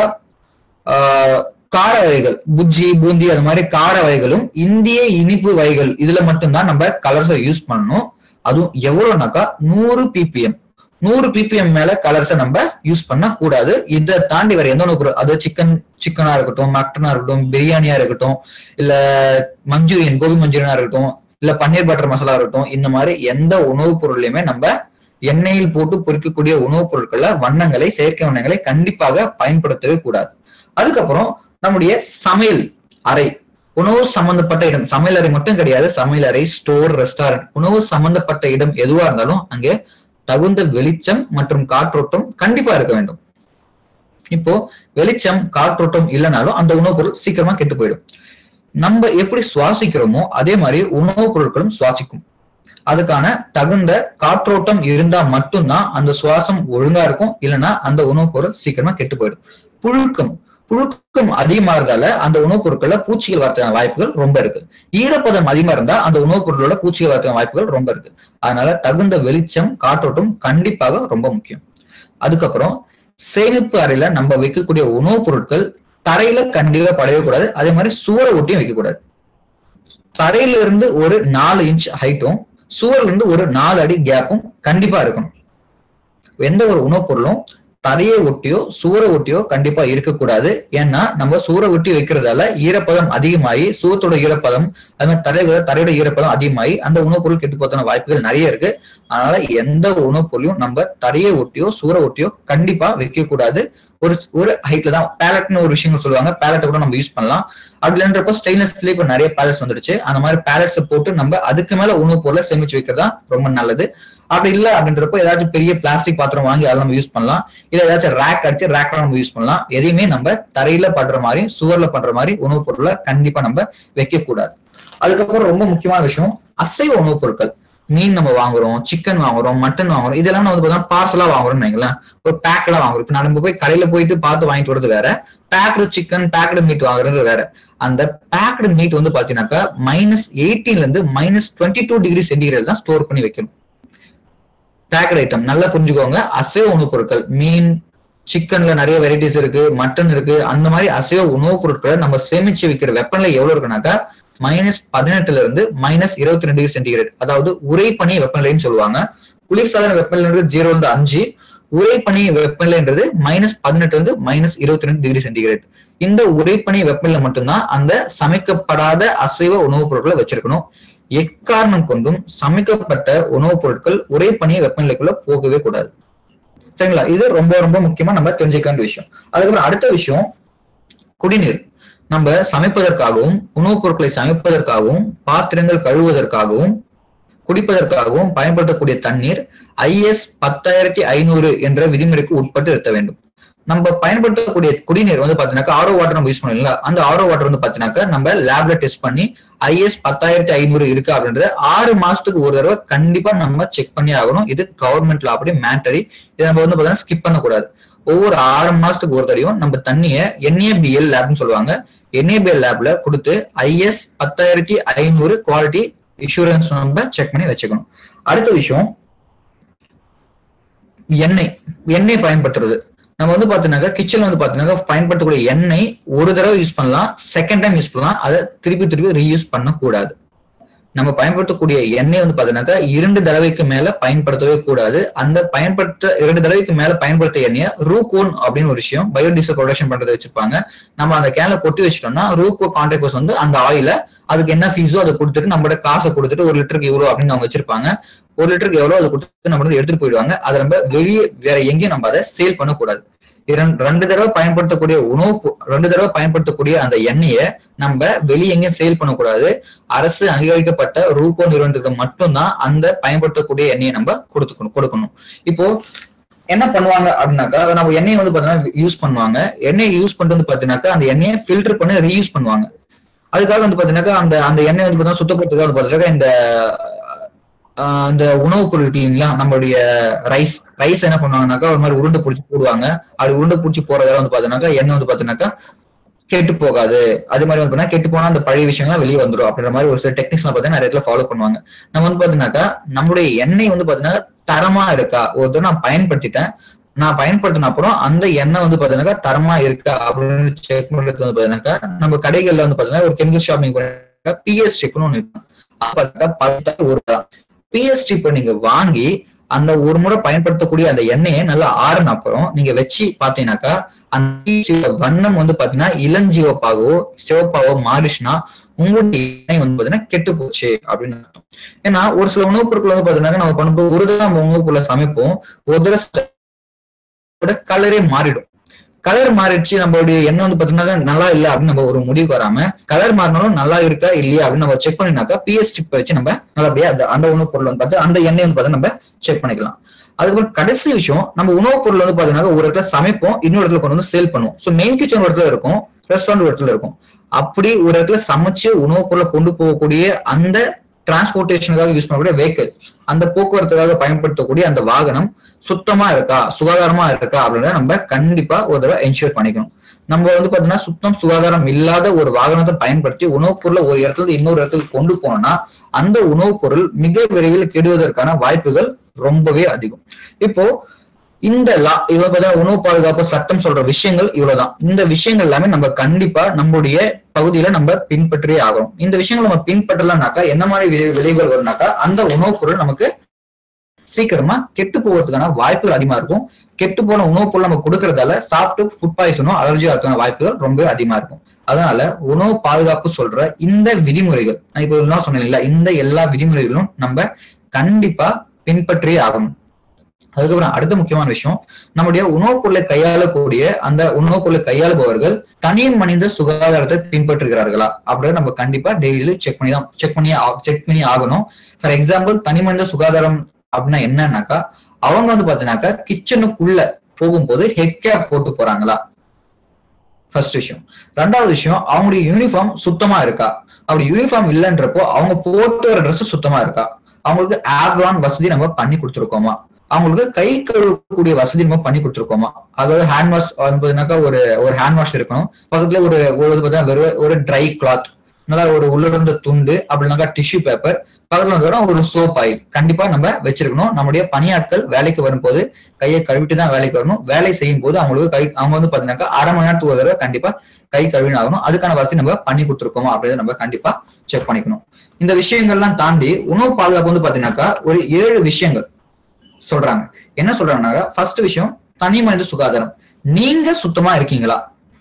ஆஹ், கார வகைகள் புஜ்ஜி பூந்தி அது மாதிரி கார வகைகளும் இந்திய இனிப்பு வகைகள் இதுல மட்டும்தான் நம்ம கலர்ஸை யூஸ் பண்ணணும் அதுவும் எவ்வளவுனாக்கா நூறு பிபிஎம் நூறு பிபிஎம் மேல கலர்ஸை நம்ம யூஸ் பண்ண கூடாது இதை தாண்டி வேற எந்த உணவு பொருள் அது சிக்கன் சிக்கனா இருக்கட்டும் மட்டனா இருக்கட்டும் பிரியாணியா இருக்கட்டும் இல்ல மஞ்சூரியன் கோபி மஞ்சூரியனா இருக்கட்டும் இல்ல பன்னீர் பட்டர் மசாலா இருக்கட்டும் இந்த மாதிரி எந்த உணவுப் பொருளையுமே நம்ம எண்ணெயில் போட்டு பொரிக்கக்கூடிய உணவுப் பொருட்கள்ல வண்ணங்களை செயற்கை வண்ணங்களை கண்டிப்பாக பயன்படுத்தவே கூடாது அதுக்கப்புறம் நம்முடைய சமையல் அறை உணவு சம்பந்தப்பட்ட இடம் சமையல் அறை மட்டும் கிடையாது சமையல் அறை ஸ்டோர் ரெஸ்டாரண்ட் உணவு சம்பந்தப்பட்ட இடம் எதுவா இருந்தாலும் அங்கே தகுந்த வெளிச்சம் மற்றும் காற்றோட்டம் கண்டிப்பா இருக்க வேண்டும் இப்போ வெளிச்சம் காற்றோட்டம் இல்லைனாலும் அந்த உணவுப் பொருள் சீக்கிரமா கெட்டு போயிடும் நம்ம எப்படி சுவாசிக்கிறோமோ அதே மாதிரி உணவுப் பொருட்களும் சுவாசிக்கும் அதுக்கான தகுந்த காற்றோட்டம் இருந்தா மட்டும்தான் அந்த சுவாசம் ஒழுங்கா இருக்கும் இல்லைன்னா அந்த உணவுப் பொருள் சீக்கிரமா கெட்டு போயிடும் புழுக்கம் புழுக்கம் அதிகமா இருந்தால அந்த உணவுப் பொருட்கள்ல பூச்சிகள் வரதுக்கான வாய்ப்புகள் ரொம்ப இருக்கு ஈரப்பதம் அதிகமா இருந்தா அந்த உணவுப் பொருட்களோட பூச்சிகள் வரதுக்கான வாய்ப்புகள் ரொம்ப இருக்கு அதனால தகுந்த வெளிச்சம் காற்றோட்டம் கண்டிப்பாக ரொம்ப முக்கியம் அதுக்கப்புறம் சேமிப்பு அறையில நம்ம வைக்கக்கூடிய உணவுப் பொருட்கள் தரையில கண்டிப்பா படவே கூடாது அதே மாதிரி சுவரை ஒட்டியும் வைக்கக்கூடாது தரையில இருந்து ஒரு நாலு இன்ச் ஹைட்டும் சுவர்ல இருந்து ஒரு நாலு அடி கேப்பும் கண்டிப்பா இருக்கணும் எந்த ஒரு உணவுப் பொருளும் தரையை ஒட்டியோ சுவரை ஒட்டியோ கண்டிப்பா இருக்கக்கூடாது ஏன்னா நம்ம சுவரை ஒட்டி வைக்கிறதால ஈரப்பதம் அதிகமாகி சுவத்தோட ஈரப்பதம் அது மாதிரி தரையோட தரையோட ஈரப்பதம் அதிகமாகி அந்த உணவுப் பொருள் கெட்டு போறதுக்கான வாய்ப்புகள் நிறைய இருக்கு அதனால எந்த உணவுப் பொருளையும் நம்ம தரையை ஒட்டியோ சுவரை ஒட்டியோ கண்டிப்பா வைக்க கூடாது ஒரு ஒரு ஹைட்ல தான் பேலட்னு ஒரு விஷயம் சொல்லுவாங்க பேலட்டை கூட நம்ம யூஸ் பண்ணலாம் அப்படி இல்லைன்றப்போ ஸ்டெயின்லெஸ் ஸ்டீல் இப்போ நிறைய பேலட்ஸ் வந்துடுச்சு அந்த மாதிரி பேலட்ஸை போட்டு நம்ம அதுக்கு மேல உணவுப் பொருளை சேமிச்சு வைக்கிறதா ரொம்ப நல்லது அப்படி இல்ல அப்படின்றப்போ ஏதாச்சும் பெரிய பிளாஸ்டிக் பாத்திரம் வாங்கி அதை நம்ம யூஸ் பண்ணலாம் இல்ல ஏதாச்சும் ரேக் அடிச்சு ரேக்ல நம்ம யூஸ் பண்ணலாம் எதையுமே நம்ம தரையில பண்ற மாதிரி சுவர்ல பண்ற மாதிரி உணவுப் பொருளை கண்டிப்பா நம்ம வைக்க கூடாது அதுக்கப்புறம் ரொம்ப முக்கியமான விஷயம் அசைவ உணவுப் பொருட்கள் மீன் நம்ம வாங்குறோம் சிக்கன் வாங்குறோம் மட்டன் வாங்குறோம் இதெல்லாம் வந்து பார்த்தீங்கன்னா பார்சலா வாங்குறோம்னு வைங்களேன் ஒரு பேக்கெல்லாம் வாங்குறோம் இப்ப நம்ம போய் கடையில போயிட்டு பார்த்து வாங்கிட்டு வரது வேற பேக்டு சிக்கன் பேக்டு மீட் வாங்குறது வேற அந்த பேக்டு மீட் வந்து பாத்தீங்கன்னாக்கா மைனஸ் எயிட்டீன்ல இருந்து minus twenty two degree centigrade தான் ஸ்டோர் பண்ணி வைக்கணும் பேக்கட் ஐட்டம் நல்லா புரிஞ்சுக்கோங்க அசைவ உணவுப் பொருட்கள் மீன் சிக்கன்ல நிறைய வெரைட்டிஸ் இருக்கு மட்டன் இருக்கு அந்த மாதிரி அசைவ உணவுப் பொருட்களை நம்ம சேமிச்சு வைக்கிற வெப்பநிலை எவ்வளவு இருக்குனாக்கா மைனஸ் பதினெட்டுல இருந்து மைனஸ் இருபத்தி ரெண்டு டிகிரி சென்டிகிரேட் அதாவது உரைப்பனி வெப்பநிலைன்னு சொல்லுவாங்க குளிர்சாதன வெப்பநிலைன்றது ஜீரோ இருந்து அஞ்சு உரைப்பனி வெப்பநிலைன்றது மைனஸ் பதினெட்டுல இருந்து மைனஸ் இருபத்தி ரெண்டு டிகிரி சென்டிகிரேட் இந்த உரைப்பனி வெப்பநிலை மட்டும்தான் அந்த சமைக்கப்படாத அசைவ உணவுப் பொருட்களை வச்சிருக்கணும் எக்காரணம் கொண்டும் சமைக்கப்பட்ட உணவுப் பொருட்கள் உரைப்பனி வெப்பநிலைக்குள்ள போகவே கூடாது சரிங்களா இது ரொம்ப ரொம்ப முக்கியமா நம்ம தெரிஞ்சுக்க வேண்டிய விஷயம் அதுக்கப்புறம் அடுத்த விஷயம் குடிநீர் நம்ம சமைப்பதற்காகவும் உணவுப் பொருட்களை சமைப்பதற்காகவும் பாத்திரங்கள் கழுவுவதற்காகவும் குடிப்பதற்காகவும் பயன்படுத்தக்கூடிய தண்ணீர் ஐஎஸ் பத்தாயிரத்தி ஐநூறு என்ற விதிமுறைக்கு உட்பட்டு இருக்க வேண்டும் நம்ம பயன்படுத்தக்கூடிய குடிநீர் வந்து பாத்தீங்கன்னா ஆரோ வாட்டர் நம்ம யூஸ் பண்ணுவீங்களா அந்த ஆரோ வாட்டர் வந்து பாத்தீங்கன்னா நம்ம லேப்ல டெஸ்ட் பண்ணி ஐஎஸ் பத்தாயிரத்தி ஐநூறு இருக்கு அப்படின்றது ஆறு மாசத்துக்கு ஒரு தடவை கண்டிப்பா நம்ம செக் பண்ணி ஆகணும் இது கவர்மெண்ட்ல அப்படி மேண்டரி இதை நம்ம வந்து பாத்தீங்கன்னா ஸ்கிப் பண்ணக்கூடாது ஒவ்வொரு ஆறு மாசத்துக்கு ஒரு தடையும் நம்ம தண்ணிய என்ஏபிஎல் லேப்னு சொல்லுவாங்க என்ஏபிஎல் லேப்ல கொடுத்து ஐஎஸ் பத்தாயிரத்தி ஐநூறு குவாலிட்டி இன்சூரன்ஸ் நம்ம செக் பண்ணி வச்சுக்கணும் அடுத்த விஷயம் எண்ணெய் எண்ணெய் பயன்படுத்துறது நம்ம வந்து பாத்தீங்கன்னா கிச்சன்ல வந்து பாத்தீங்கன்னா பயன்படுத்தக்கூடிய எண்ணெய் ஒரு தடவை யூஸ் பண்ணலாம் செகண்ட் டைம் யூஸ் பண்ணலாம் அதை திருப்பி திருப்பி ரீயூஸ் பண்ணக்கூடாது நம்ம பயன்படுத்தக்கூடிய எண்ணெய் வந்து பாத்தீங்கன்னாக்கா இரண்டு தடவைக்கு மேல பயன்படுத்தவே கூடாது அந்த பயன்படுத்த இரண்டு தடவைக்கு மேல பயன்படுத்த எண்ணெயை ரூகோன் அப்படின்னு ஒரு விஷயம் பயோடீசல் ப்ரொடக்ஷன் பண்றதை வச்சிருப்பாங்க நம்ம அந்த கேன்ல கொட்டி வச்சிட்டோம்னா ரூகோ கான்ட்ராக்டர்ஸ் வந்து அந்த ஆயில அதுக்கு என்ன ஃபீஸோ அதை கொடுத்துட்டு நம்மளோட காசை கொடுத்துட்டு ஒரு லிட்டருக்கு இவ்வளவு அப்படின்னு அவங்க வச்சிருப்பாங்க ஒரு லிட்டருக்கு எவ்வளவு அதை கொடுத்து நம்ம வந்து எடுத்துட்டு போயிடுவாங்க அதை நம்ம வெளியே வேற எங்கேயும் நம்ம அதை சேல் பண்ணக்கூடாது இரண்டு ரெண்டு தடவை பயன்படுத்தக்கூடிய உணவு பொ- ரெண்டு தடவை பயன்படுத்தக்கூடிய அந்த எண்ணெயை நம்ம வெளியே எங்கேயும் சேல் பண்ணக்கூடாது அரசு அங்கீகரிக்கப்பட்ட ரூகோ நிறுவனத்துக்கு மட்டும்தான் அந்த பயன்படுத்தக்கூடிய எண்ணெயை நம்ம கொடுத்துக்கணும் கொடுக்கணும் இப்போ என்ன பண்ணுவாங்க அப்படின்னாக்கா நம்ம எண்ணெயை வந்து பாத்தீங்கன்னா யூஸ் பண்ணுவாங்க எண்ணெயை யூஸ் பண்ணிட்டு வந்து பாத்தீங்கன்னாக்கா அந்த எண்ணெயை ஃபில்டர் பண்ணி ரீயூஸ் பண்ணுவாங்க அதுக்காக வந்து பாத்தீங்கன்னாக்கா அந்த அந்த எண்ணெய் வந்து பாத்தீங்கன்னா சுத்தப்படுத்துறதுக்காக வந்து பாத்தீங்கன்னா இந்த ஆஹ் இந்த உணவுப் பொருள் இருக்கு இல்லைங்களா நம்மளுடைய ரைஸ் ரைஸ் என்ன பண்ணுவாங்கனாக்கா ஒரு மாதிரி உருண்டை பிடிச்சி போடுவாங்க அப்படி உருண்டை பிடிச்சி போறதால வந்து பாத்தீங்கன்னாக்கா எண்ணெய் வந்து பாத்தீங்கன்னாக்கா கெட்டு போகாது அது மாதிரி வந்து பாத்தீங்கன்னா கெட்டு போனா அந்த பழைய விஷயங்கள்லாம் வெளியே வந்துடும் அப்படின்ற மாதிரி ஒரு சில டெக்னிக்ஸ் பாத்தீங்கன்னா நிறைய இடத்துல ஃபாலோ பண்ணுவாங்க நம்ம வந்து பாத்தீங்கன்னாக்கா நம்மளுடைய எண்ணெய் வந்து பாத்தீங்கன்னா தரமா இருக்கா ஒரு தடவை நான் பயன்படுத்திட்டேன் நான் பயன்படுத்தின அப்புறம் அந்த எண்ணெய் வந்து பாத்தீங்கன்னாக்கா தரமா இருக்கா அப்படின்னு செக் பண்றது வந்து பாத்தீங்கன்னாக்கா நம்ம கடைகள்ல வந்து பாத்தீங்கன்னா ஒரு கெமிக்கல் ஷாப்பிங் பண்ணா பிஎஸ் ஸ்ட்ரிப்னு ஒண்ணு இருக்கும் அது பாத்தீங்கன்னா பத்து ஒரு பிஎஸ் ஸ்ட்ரிப்பை நீங்க வாங்கி அந்த ஒரு முறை பயன்படுத்தக்கூடிய அந்த எண்ணெயை நல்லா ஆறுன அப்புறம் நீங்க வச்சு பாத்தீங்கன்னாக்கா அந்த PST வண்ணம் வந்து பாத்தீங்கன்னா இளஞ்சிவப்பாகவோ சிவப்பாகவோ மாறிச்சுன்னா உங்களுடைய எண்ணெய் வந்து பாத்தீங்கன்னா கெட்டு போச்சு அப்படின்னு அர்த்தம் ஏன்னா ஒரு சில உணவுப் பொருட்கள் வந்து பாத்தீங்கன்னா நம்ம பண்ணும்போது ஒரு தடவை நம்ம உணவுப் பொருளை சமைப்போம் ஒரு தடவை கலரே மாறிடும் கலர் மாறிடுச்சு நம்மளுடைய எண்ணெய் வந்து பாத்தீங்கன்னா நல்லா இல்ல அப்படின்னு நம்ம ஒரு முடிவுக்கு வராம கலர் மாறினாலும் நல்லா இருக்கா இல்லையா அப்படின்னு நம்ம செக் பண்ணினாக்கா பிஎஸ் ஸ்டிப் வச்சு நம்ம நல்லபடியா அந்த அந்த உணவுப் பொருள் வந்து பார்த்து அந்த எண்ணெய் வந்து பார்த்தா நம்ம செக் பண்ணிக்கலாம் அதுக்கப்புறம் கடைசி விஷயம் நம்ம உணவுப் பொருள் வந்து பாத்தீங்கன்னா ஒரு இடத்துல சமைப்போம் இன்னொரு இடத்துல கொண்டு வந்து சேல் பண்ணுவோம் ஸோ மெயின் கிச்சன் ஒரு இடத்துல இருக்கும் ரெஸ்டாரண்ட் ஒரு இடத்துல இருக்கும் அப்படி ஒரு இடத்துல சமைச்சு உணவுப் பொருளை கொண்டு போகக்கூடிய அந்த டிரான்ஸ்போர்ட்டேஷனுக்காக யூஸ் பண்ணக்கூடிய வெஹிக்கிள் அந்த போக்குவரத்துக்காக பயன்படுத்தக்கூடிய அந்த வாகனம் சுத்தமா இருக்கா சுகாதாரமா இருக்கா அப்படின்றத நம்ம கண்டிப்பா ஒரு தடவை என்ஷூர் பண்ணிக்கணும் நம்ம வந்து பாத்தீங்கன்னா சுத்தம் சுகாதாரம் இல்லாத ஒரு வாகனத்தை பயன்படுத்தி உணவுப் பொருளை ஒரு இடத்துல இருந்து இன்னொரு இடத்துக்கு கொண்டு போனோம்னா அந்த உணவுப் பொருள் மிக விரைவில் கெடுவதற்கான வாய்ப்புகள் ரொம்பவே அதிகம் இப்போ இந்த லா இவ்வளவு பார்த்தா உணவு பாதுகாப்பு சட்டம் சொல்ற விஷயங்கள் இவ்வளவுதான் இந்த விஷயங்கள் எல்லாமே நம்ம கண்டிப்பா நம்முடைய பகுதியில நம்ம பின்பற்றியே ஆகணும் இந்த விஷயங்கள் நம்ம பின்பற்றலனாக்கா என்ன மாதிரி விளை- விளைவுகள் வரும்னாக்கா அந்த உணவுப் பொருள் நமக்கு சீக்கிரமா கெட்டு போவதற்கான வாய்ப்புகள் அதிகமா இருக்கும் கெட்டு போன உணவுப் பொருள் நம்ம கொடுக்கறதால சாப்பிட்டு ஃபுட் பாய்சனும் அலர்ஜி ஆகிறதுக்கான வாய்ப்புகள் ரொம்ப அதிகமா இருக்கும் அதனால உணவு பாதுகாப்பு சொல்ற இந்த விதிமுறைகள் நான் இப்போ என்ன சொன்னேன் இல்ல இந்த எல்லா விதிமுறைகளும் நம்ம கண்டிப்பா பின்பற்றியே ஆகணும் அதுக்கப்புறம் அடுத்த முக்கியமான விஷயம் நம்முடைய உணவுப் பொருளை கையாளக்கூடிய அந்த உணவுப் பொருளை கையாளுபவர்கள் தனி மனித சுகாதாரத்தை பின்பற்றுகிறார்களா அப்படின்னு நம்ம கண்டிப்பா டெய்லி செக் பண்ணி தான் செக் பண்ணி செக் பண்ணி ஆகணும் ஃபார் எக்ஸாம்பிள் தனி மனித சுகாதாரம் அப்படின்னா என்னன்னாக்கா அவங்க வந்து பாத்தீங்கன்னாக்கா கிச்சனுக்குள்ள போகும்போது ஹெட் கேப் போட்டு போறாங்களா ஃபர்ஸ்ட் விஷயம் ரெண்டாவது விஷயம் அவங்களுடைய யூனிஃபார்ம் சுத்தமா இருக்கா அப்படி யூனிஃபார்ம் இல்லைன்றப்போ அவங்க போட்டு வர ட்ரெஸ் சுத்தமா இருக்கா அவங்களுக்கு ஆப்ரான் வசதி நம்ம பண்ணி கொடுத்துருக்கோமா அவங்களுக்கு கை கழுவக்கூடிய வசதி நம்ம பண்ணி கொடுத்துருக்கோமா அதாவது ஹேண்ட் வாஷ் பார்த்தீங்கன்னாக்கா ஒரு ஒரு ஹேண்ட் வாஷ் இருக்கணும் பக்கத்துல ஒரு ஒரு இது பார்த்தீங்கன்னா வெறும் ஒரு ட்ரை கிளாத் நல்லா ஒரு உள்ளிருந்த துண்டு அப்படின்னாக்கா டிஷ்யூ பேப்பர் பக்கத்துல வந்து ஒரு சோப் ஆயில் கண்டிப்பா நம்ம வச்சிருக்கணும் நம்முடைய பணியாட்கள் வேலைக்கு வரும்போது கையை கழுவிட்டு தான் வேலைக்கு வரணும் வேலை செய்யும் போது அவங்களுக்கு கை அவங்க வந்து பாத்தீங்கன்னாக்கா அரை மணி நேரத்துக்கு ஒரு தடவை கண்டிப்பா கை கழுவின ஆகணும் அதுக்கான வசதி நம்ம பண்ணி கொடுத்துருக்கோமா அப்படின்றத நம்ம கண்டிப்பா செக் பண்ணிக்கணும் இந்த விஷயங்கள்லாம் தாண்டி உணவு பாதுகாப்பு வந்து பாத்தீங்கன்னாக்கா ஒரு ஏழு விஷயங்கள் சொல்றாங்க என்ன சொல்றாங்கன்னாக்கா ஃபர்ஸ்ட் விஷயம் தனி மனித சுகாதாரம் நீங்க சுத்தமா இருக்கீங்களா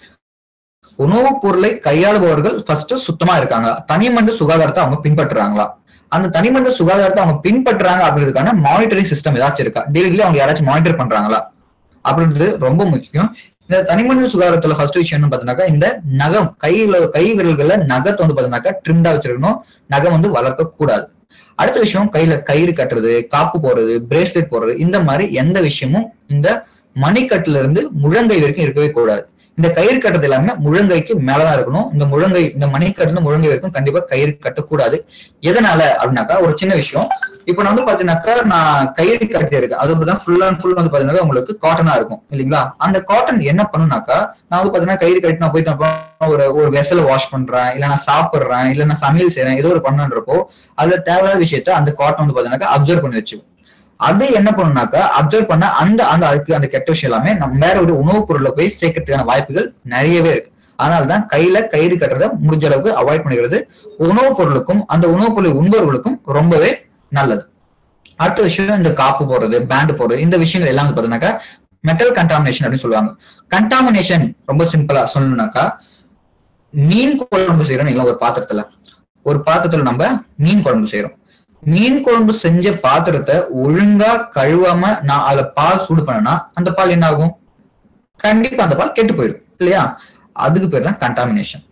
உணவுப் பொருளை கையாளுபவர்கள் ஃபர்ஸ்ட் சுத்தமா இருக்காங்க தனி மனித சுகாதாரத்தை அவங்க பின்பற்றுறாங்களா அந்த தனி மனித சுகாதாரத்தை அவங்க பின்பற்றுறாங்க அப்படின்றதுக்கான மானிட்டரிங் சிஸ்டம் ஏதாச்சும் இருக்கா டெய்லி அவங்க யாராச்சும் மானிட்டர் பண்றாங்களா அப்படின்றது ரொம்ப முக்கியம் இந்த தனிமனித சுகாதாரத்துல ஃபர்ஸ்ட் விஷயம் என்ன பாத்தீங்கன்னாக்கா இந்த நகம் கையில கை விரல்கள்ல நகத்தை வந்து பாத்தீங்கன்னாக்கா ட்ரிம்டா வச்சிருக்கணும் நகம் வந்து வளர்க்க கூடாது அடுத்த விஷயம் கையில கயிறு கட்டுறது காப்பு போடுறது பிரேஸ்லெட் போடுறது இந்த மாதிரி எந்த விஷயமும் இந்த மணிக்கட்டுல இருந்து முழங்கை வரைக்கும் இருக்கவே கூடாது இந்த கயிறு கட்டுறது எல்லாமே முழங்கைக்கு மேலதான் இருக்கணும் இந்த முழங்கை இந்த மணிக்கட்டுல இருந்து முழங்கை வரைக்கும் கண்டிப்பா கயிறு கட்டக்கூடாது எதனால அப்படின்னாக்கா ஒரு சின்ன விஷயம் இப்ப நான் வந்து பாத்தீங்கன்னாக்கா நான் கயிறு கட்டி இருக்கேன் அது தான் ஃபுல் அண்ட் ஃபுல் வந்து பாத்தீங்கன்னா உங்களுக்கு காட்டனா இருக்கும் இல்லைங்களா அந்த காட்டன் என்ன பண்ணுனாக்கா நான் வந்து பாத்தீங்கன்னா கயிறு கட்டி நான் போயிட்டு அப்புறம் ஒரு ஒரு வெசல வாஷ் பண்றேன் இல்ல நான் சாப்பிடுறேன் இல்ல நான் சமையல் செய்யறேன் ஏதோ ஒரு பண்ணுன்றப்போ அதுல தேவையான விஷயத்த அந்த காட்டன் வந்து பாத்தீங்கன்னா அப்சர்வ் பண்ணி வச்சுக்கும் அது என்ன பண்ணுனாக்கா அப்சர்வ் பண்ண அந்த அந்த அழுக்கு அந்த கெட்ட விஷயம் எல்லாமே நம்ம வேற ஒரு உணவுப் பொருளை போய் சேர்க்கறதுக்கான வாய்ப்புகள் நிறையவே இருக்கு அதனாலதான் கையில கயிறு கட்டுறத முடிஞ்ச அளவுக்கு அவாய்ட் பண்ணிக்கிறது உணவுப் பொருளுக்கும் அந்த உணவுப் பொருளை உண்பவர்களுக்கும் ரொம்பவே நல்லது அடுத்த விஷயம் இந்த காப்பு போடுறது பேண்ட் போடுறது இந்த விஷயங்கள் எல்லாம் வந்து பாத்தீங்கன்னாக்கா மெட்டல் கண்டாமினேஷன் அப்படின்னு சொல்லுவாங்க கண்டாமினேஷன் ரொம்ப சிம்பிளா சொல்லணும்னாக்கா மீன் குழம்பு செய்யறோம் இல்லை ஒரு பாத்திரத்துல ஒரு பாத்திரத்துல நம்ம மீன் குழம்பு செய்யறோம் மீன் குழம்பு செஞ்ச பாத்திரத்தை ஒழுங்கா கழுவாம நான் அதுல பால் சூடு பண்ணனா அந்த பால் என்ன ஆகும் கண்டிப்பா அந்த பால் கெட்டு போயிடும் இல்லையா அதுக்கு பேர் தான் கண்டாமினேஷன்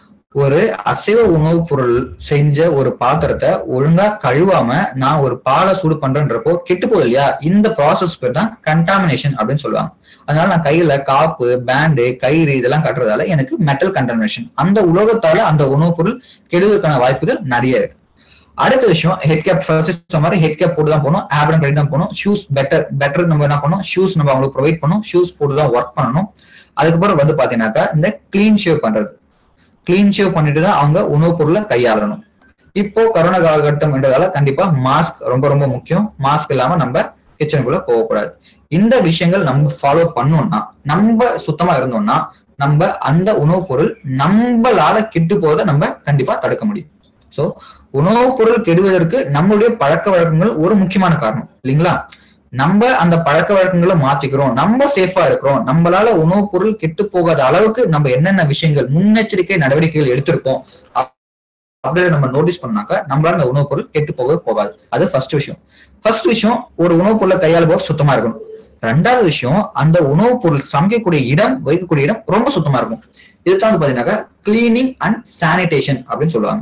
ஒரு அசைவ உணவுப் பொருள் செஞ்ச ஒரு பாத்திரத்தை ஒழுங்கா கழுவாம நான் ஒரு பாலை சூடு பண்றேன்றப்போ கெட்டு போகுது இல்லையா இந்த ப்ராசஸ் பேர் தான் கண்டாமினேஷன் அப்படின்னு சொல்லுவாங்க அதனால நான் கையில காப்பு பேண்டு கயிறு இதெல்லாம் கட்டுறதால எனக்கு மெட்டல் கண்டாமினேஷன் அந்த உலோகத்தால அந்த உணவுப் பொருள் கெடுவதற்கான வாய்ப்புகள் நிறைய இருக்கு அடுத்த விஷயம் ஹெட் கேப் ஃபர்ஸ்ட் சொன்ன மாதிரி ஹெட் கேப் போட்டு தான் போகணும் ஆப்ரன் கட்டி தான் போகணும் ஷூஸ் பெட்டர் பெட்டர் நம்ம என்ன பண்ணணும் ஷூஸ் நம்ம அவங்களுக்கு ப்ரொவைட் பண்ணணும் ஷூஸ் போட்டு தான் ஒர்க் பண்ணணும் அதுக்கப்புறம் வந்து பாத்தீங்கன்னாக்கா இந்த கிளீன் ஷேவ் பண்றது கிளீன் ஷேவ் பண்ணிட்டு தான் அவங்க உணவுப் பொருளை கையாளணும் இப்போ கரோனா காலகட்டம் என்றதால கண்டிப்பா மாஸ்க் ரொம்ப ரொம்ப முக்கியம் மாஸ்க் இல்லாம நம்ம கிச்சனுக்குள்ள போகக்கூடாது இந்த விஷயங்கள் நம்ம ஃபாலோ பண்ணோம்னா நம்ம சுத்தமா இருந்தோம்னா நம்ம அந்த உணவுப் பொருள் நம்மளால கெட்டு போவதை நம்ம கண்டிப்பா தடுக்க முடியும் சோ உணவுப் பொருள் கெடுவதற்கு நம்மளுடைய பழக்க வழக்கங்கள் ஒரு முக்கியமான காரணம் இல்லைங்களா நம்ம அந்த பழக்க வழக்கங்களை மாத்திக்கிறோம் நம்ம சேஃபா இருக்கிறோம் நம்மளால உணவுப் பொருள் கெட்டு போகாத அளவுக்கு நம்ம என்னென்ன விஷயங்கள் முன்னெச்சரிக்கை நடவடிக்கைகள் எடுத்திருக்கோம் அப்~ அப்படின்னு நம்ம நோட்டீஸ் பண்ணாக்க நம்மளால அந்த உணவுப் பொருள் கெட்டு போகவே போகாது அது ஃபர்ஸ்ட் விஷயம் ஃபர்ஸ்ட் விஷயம் ஒரு உணவுப் பொருளை கையாளுபவர் சுத்தமா இருக்கணும் ரெண்டாவது விஷயம் அந்த உணவுப் பொருள் சமைக்கக்கூடிய இடம் வைக்கக்கூடிய இடம் ரொம்ப சுத்தமா இருக்கும் இதுதான் வந்து பாத்தீங்கன்னாக்கா கிளீனிங் அண்ட் சானிடேஷன் அப்படின்னு சொல்லுவாங்க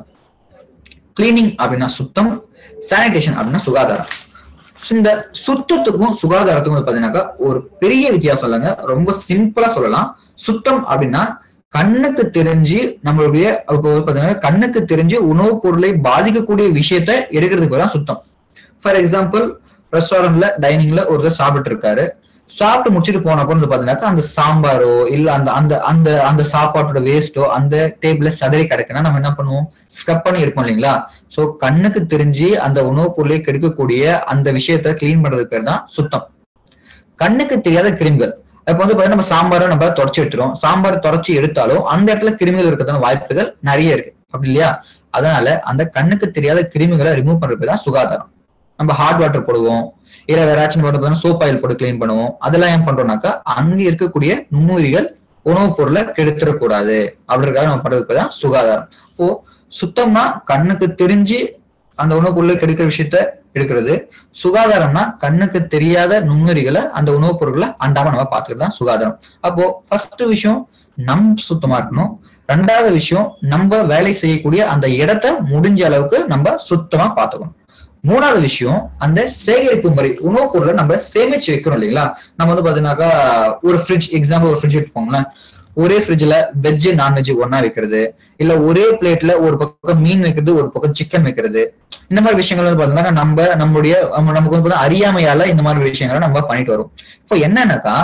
கிளீனிங் அப்படின்னா சுத்தம் சானிடேஷன் அப்படின்னா சுகாதாரம் இந்த சுத்தத்துக்கும் சுகாதாரத்துக்கும் வந்து பாத்தீங்கன்னாக்கா ஒரு பெரிய வித்தியாசம் இல்லைங்க ரொம்ப சிம்பிளா சொல்லலாம் சுத்தம் அப்படின்னா கண்ணுக்கு தெரிஞ்சு நம்மளுடைய இப்போ வந்து பாத்தீங்கன்னா கண்ணுக்கு தெரிஞ்சு உணவுப் பொருளை பாதிக்கக்கூடிய விஷயத்த எடுக்கிறதுக்கு பேர் தான் சுத்தம் ஃபார் எக்ஸாம்பிள் ரெஸ்டாரண்ட்ல டைனிங்ல ஒருத்தர் சாப்பிட்டு இருக்காரு சாப்பிட்டு முடிச்சுட்டு போனப்போ வந்து பாத்தீங்கன்னாக்கா அந்த சாம்பாரோ இல்ல அந்த அந்த அந்த அந்த சாப்பாட்டோட வேஸ்டோ அந்த டேபிள்ல சதறி கிடக்குன்னா நம்ம என்ன பண்ணுவோம் ஸ்க்ரப் பண்ணி இருப்போம் இல்லைங்களா சோ கண்ணுக்கு தெரிஞ்சு அந்த உணவுப் பொருளை கெடுக்கக்கூடிய அந்த விஷயத்த கிளீன் பண்றது பேர் தான் சுத்தம் கண்ணுக்கு தெரியாத கிருமிகள் இப்ப வந்து பாத்தீங்கன்னா நம்ம சாம்பாரை நம்ம தொடச்சி எடுத்துறோம் சாம்பார் தொடச்சி எடுத்தாலும் அந்த இடத்துல கிருமிகள் இருக்கிறதான வாய்ப்புகள் நிறைய இருக்கு அப்படி இல்லையா அதனால அந்த கண்ணுக்கு தெரியாத கிருமிகளை ரிமூவ் பண்றது தான் சுகாதாரம் நம்ம ஹாட் வாட்டர் போடுவோம் இல்ல வேற ஏதாச்சும் சோப் ஆயில் போட்டு கிளீன் பண்ணுவோம் அதெல்லாம் ஏன் பண்றோம்னாக்கா அங்க இருக்கக்கூடிய நுண்ணுயிரிகள் உணவுப் பொருளை கெடுத்துடக்கூடாது அப்படின்றதுக்காக நம்ம பண்றதுக்கு தான் சுகாதாரம் இப்போ சுத்தமா கண்ணுக்கு தெரிஞ்சு அந்த உணவுப் பொருளை கெடுக்கிற விஷயத்த எடுக்கிறது சுகாதாரம்னா கண்ணுக்கு தெரியாத நுண்ணுயிரிகளை அந்த உணவுப் பொருட்களை அண்டாம நம்ம பார்த்துக்கிறது தான் சுகாதாரம் அப்போ ஃபர்ஸ்ட் விஷயம் நம் சுத்தமா இருக்கணும் ரெண்டாவது விஷயம் நம்ம வேலை செய்யக்கூடிய அந்த இடத்த முடிஞ்ச அளவுக்கு நம்ம சுத்தமா பார்த்துக்கணும் மூணாவது விஷயம் அந்த சேகரிப்பு முறை உணவுப் பொருளை நம்ம சேமிச்சு வைக்கிறோம் இல்லைங்களா நம்ம வந்து பாத்தீங்கன்னாக்கா ஒரு ஃப்ரிட்ஜ் எக்ஸாம்பிள் ஒரு ஃப்ரிட்ஜ் எடுத்துக்கோங்களேன் ஒரே ஃப்ரிட்ஜ்ல வெஜ் நான்வெஜ் ஒன்னா வைக்கிறது இல்ல ஒரே பிளேட்ல ஒரு பக்கம் மீன் வைக்கிறது ஒரு பக்கம் சிக்கன் வைக்கிறது இந்த மாதிரி விஷயங்கள் வந்து பாத்தீங்கன்னா நம்ம நம்மளுடைய நம்ம- நமக்கு வந்து பாத்தீங்கன்னா அறியாமையால இந்த மாதிரி விஷயங்களை நம்ம பண்ணிட்டு வரோம் இப்போ என்னன்னாக்கா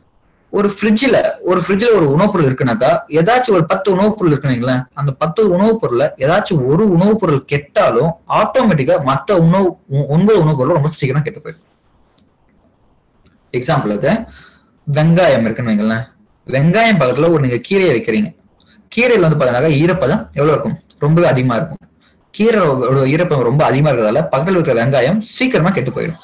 ஒரு ஃப்ரிட்ஜ்ல ஒரு ஃப்ரிட்ஜ்ல ஒரு உணவுப் பொருள் இருக்குனாக்கா ஏதாச்சும் ஒரு பத்து உணவுப் பொருள் இருக்குங்களேன் அந்த பத்து உணவுப் பொருள்ல ஏதாச்சும் ஒரு உணவுப் பொருள் கெட்டாலும் ஆட்டோமேட்டிக்கா மத்த உணவு ஒ- ஒன்பது உணவுப் பொருள் ரொம்ப சீக்கிரம் கெட்டு போயிடும் எக்ஸாம்பிளுக்கு வெங்காயம் இருக்குன்னு வைங்களேன் வெங்காயம் பக்கத்துல ஒரு நீங்க கீரையை வைக்கிறீங்க கீரையில வந்து பாத்தீங்கன்னா ஈரப்பதம் எவ்வளவு இருக்கும் ரொம்பவே அதிகமா இருக்கும் கீரையோட ஈரப்பதம் ரொம்ப அதிகமா இருக்கிறதால பக்கத்துல இருக்கிற வெங்காயம் சீக்கிரமா கெட்டு போயிடும்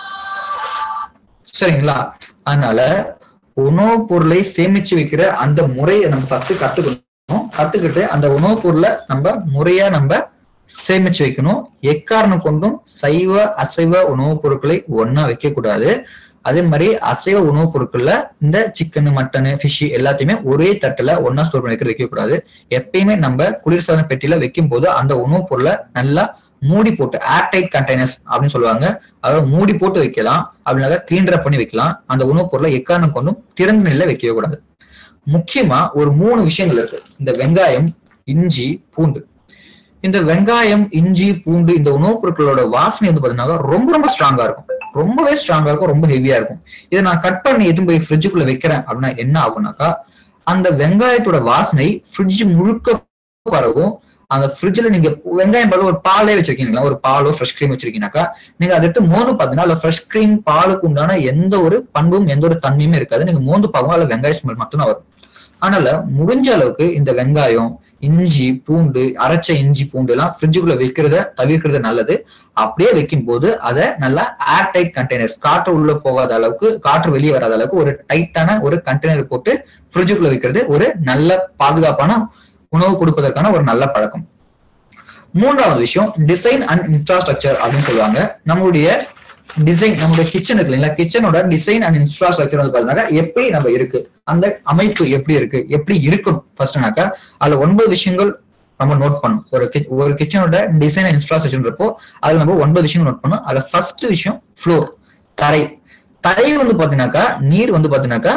சரிங்களா அதனால உணவுப் பொருளை சேமிச்சு வைக்கிற அந்த முறையை நம்ம ஃபர்ஸ்ட் கத்துக்கணும் கத்துக்கிட்டு அந்த உணவுப் பொருளை நம்ம முறையா நம்ம சேமிச்சு வைக்கணும் எக்காரணம் கொண்டும் சைவ அசைவ உணவுப் பொருட்களை ஒண்ணா வைக்க கூடாது அதே மாதிரி அசைவ உணவுப் பொருட்கள்ல இந்த சிக்கன் மட்டன் ஃபிஷ் எல்லாத்தையுமே ஒரே தட்டுல ஒண்ணா ஸ்டோர் பண்ணி வைக்க வைக்க கூடாது எப்பயுமே நம்ம குளிர்சாதன பெட்டியில வைக்கும் போது அந்த உணவுப் பொருளை நல்லா மூடி போட்டு ஏர்டைட் கண்டெய்னர்ஸ் அப்படின்னு சொல்லுவாங்க அதாவது மூடி போட்டு வைக்கலாம் அப்படின்னாக்கா கிளீன் பண்ணி வைக்கலாம் அந்த உணவுப் பொருளை எக்காரணம் கொண்டும் திறந்த நிலையில வைக்கவே கூடாது முக்கியமா ஒரு மூணு விஷயங்கள் இருக்கு இந்த வெங்காயம் இஞ்சி பூண்டு இந்த வெங்காயம் இஞ்சி பூண்டு இந்த உணவுப் பொருட்களோட வாசனை வந்து பாத்தீங்கன்னா ரொம்ப ரொம்ப ஸ்ட்ராங்கா இருக்கும் ரொம்பவே ஸ்ட்ராங்கா இருக்கும் ரொம்ப ஹெவியா இருக்கும் இதை நான் கட் பண்ணி எதுவும் போய் ஃப்ரிட்ஜுக்குள்ள வைக்கிறேன் அப்படின்னா என்ன ஆகும்னாக்கா அந்த வெங்காயத்தோட வாசனை ஃப்ரிட்ஜ் முழுக்க பரவும் அந்த ஃப்ரிட்ஜ்ல நீங்க வெங்காயம் பதில் ஒரு பாலே வச்சிருக்கீங்களா ஒரு பாலோ ஃப்ரெஷ் கிரீம் வச்சிருக்கீங்கனாக்கா நீங்க அதை எடுத்து மோந்து பாத்தீங்கன்னா அதுல ஃப்ரெஷ் கிரீம் பாலுக்கு உண்டான எந்த ஒரு பண்பும் எந்த ஒரு தன்மையுமே இருக்காது நீங்க மோந்து பார்க்கும் அதுல வெங்காய ஸ்மெல் மட்டும்தான் வரும் அதனால முடிஞ்ச அளவுக்கு இந்த வெங்காயம் இஞ்சி பூண்டு அரைச்ச இஞ்சி பூண்டு எல்லாம் ஃப்ரிட்ஜுக்குள்ள வைக்கிறத தவிர்க்கிறது நல்லது அப்படியே வைக்கும் போது அதை நல்லா ஏர் டைட் கண்டெய்னர்ஸ் காற்று உள்ள போகாத அளவுக்கு காற்று வெளியே வராத அளவுக்கு ஒரு டைட்டான ஒரு கண்டெய்னர் போட்டு ஃப்ரிட்ஜுக்குள்ள வைக்கிறது ஒரு நல்ல பாதுகாப்பான உணவு கொடுப்பதற்கான ஒரு நல்ல பழக்கம் மூன்றாவது விஷயம் டிசைன் அண்ட் இன்ஃப்ராஸ்ட்ரக்சர் அப்படின்னு சொல்லுவாங்க நம்மளுடைய டிசைன் நம்மளுடைய கிச்சன் இருக்கு இல்லைங்களா கிச்சனோட டிசைன் அண்ட் இன்ஃப்ராஸ்ட்ரக்சர் வந்து பாத்தீங்கன்னா எப்படி நம்ம இருக்கு அந்த அமைப்பு எப்படி இருக்கு எப்படி இருக்கணும் ஃபர்ஸ்ட்னாக்கா அதுல ஒன்பது விஷயங்கள் நம்ம நோட் பண்ணும் ஒரு ki- ஒரு கிச்சனோட டிசைன் அண்ட் இன்ஃப்ராஸ்ட்ரக்சர் அதுல நம்ம ஒன்பது விஷயம் நோட் பண்ணும் அதுல ஃபர்ஸ்ட் விஷயம் ஃப்ளோர் தரை தரை வந்து பாத்தீங்கன்னாக்கா நீர் வந்து பாத்தீங்கன்னாக்கா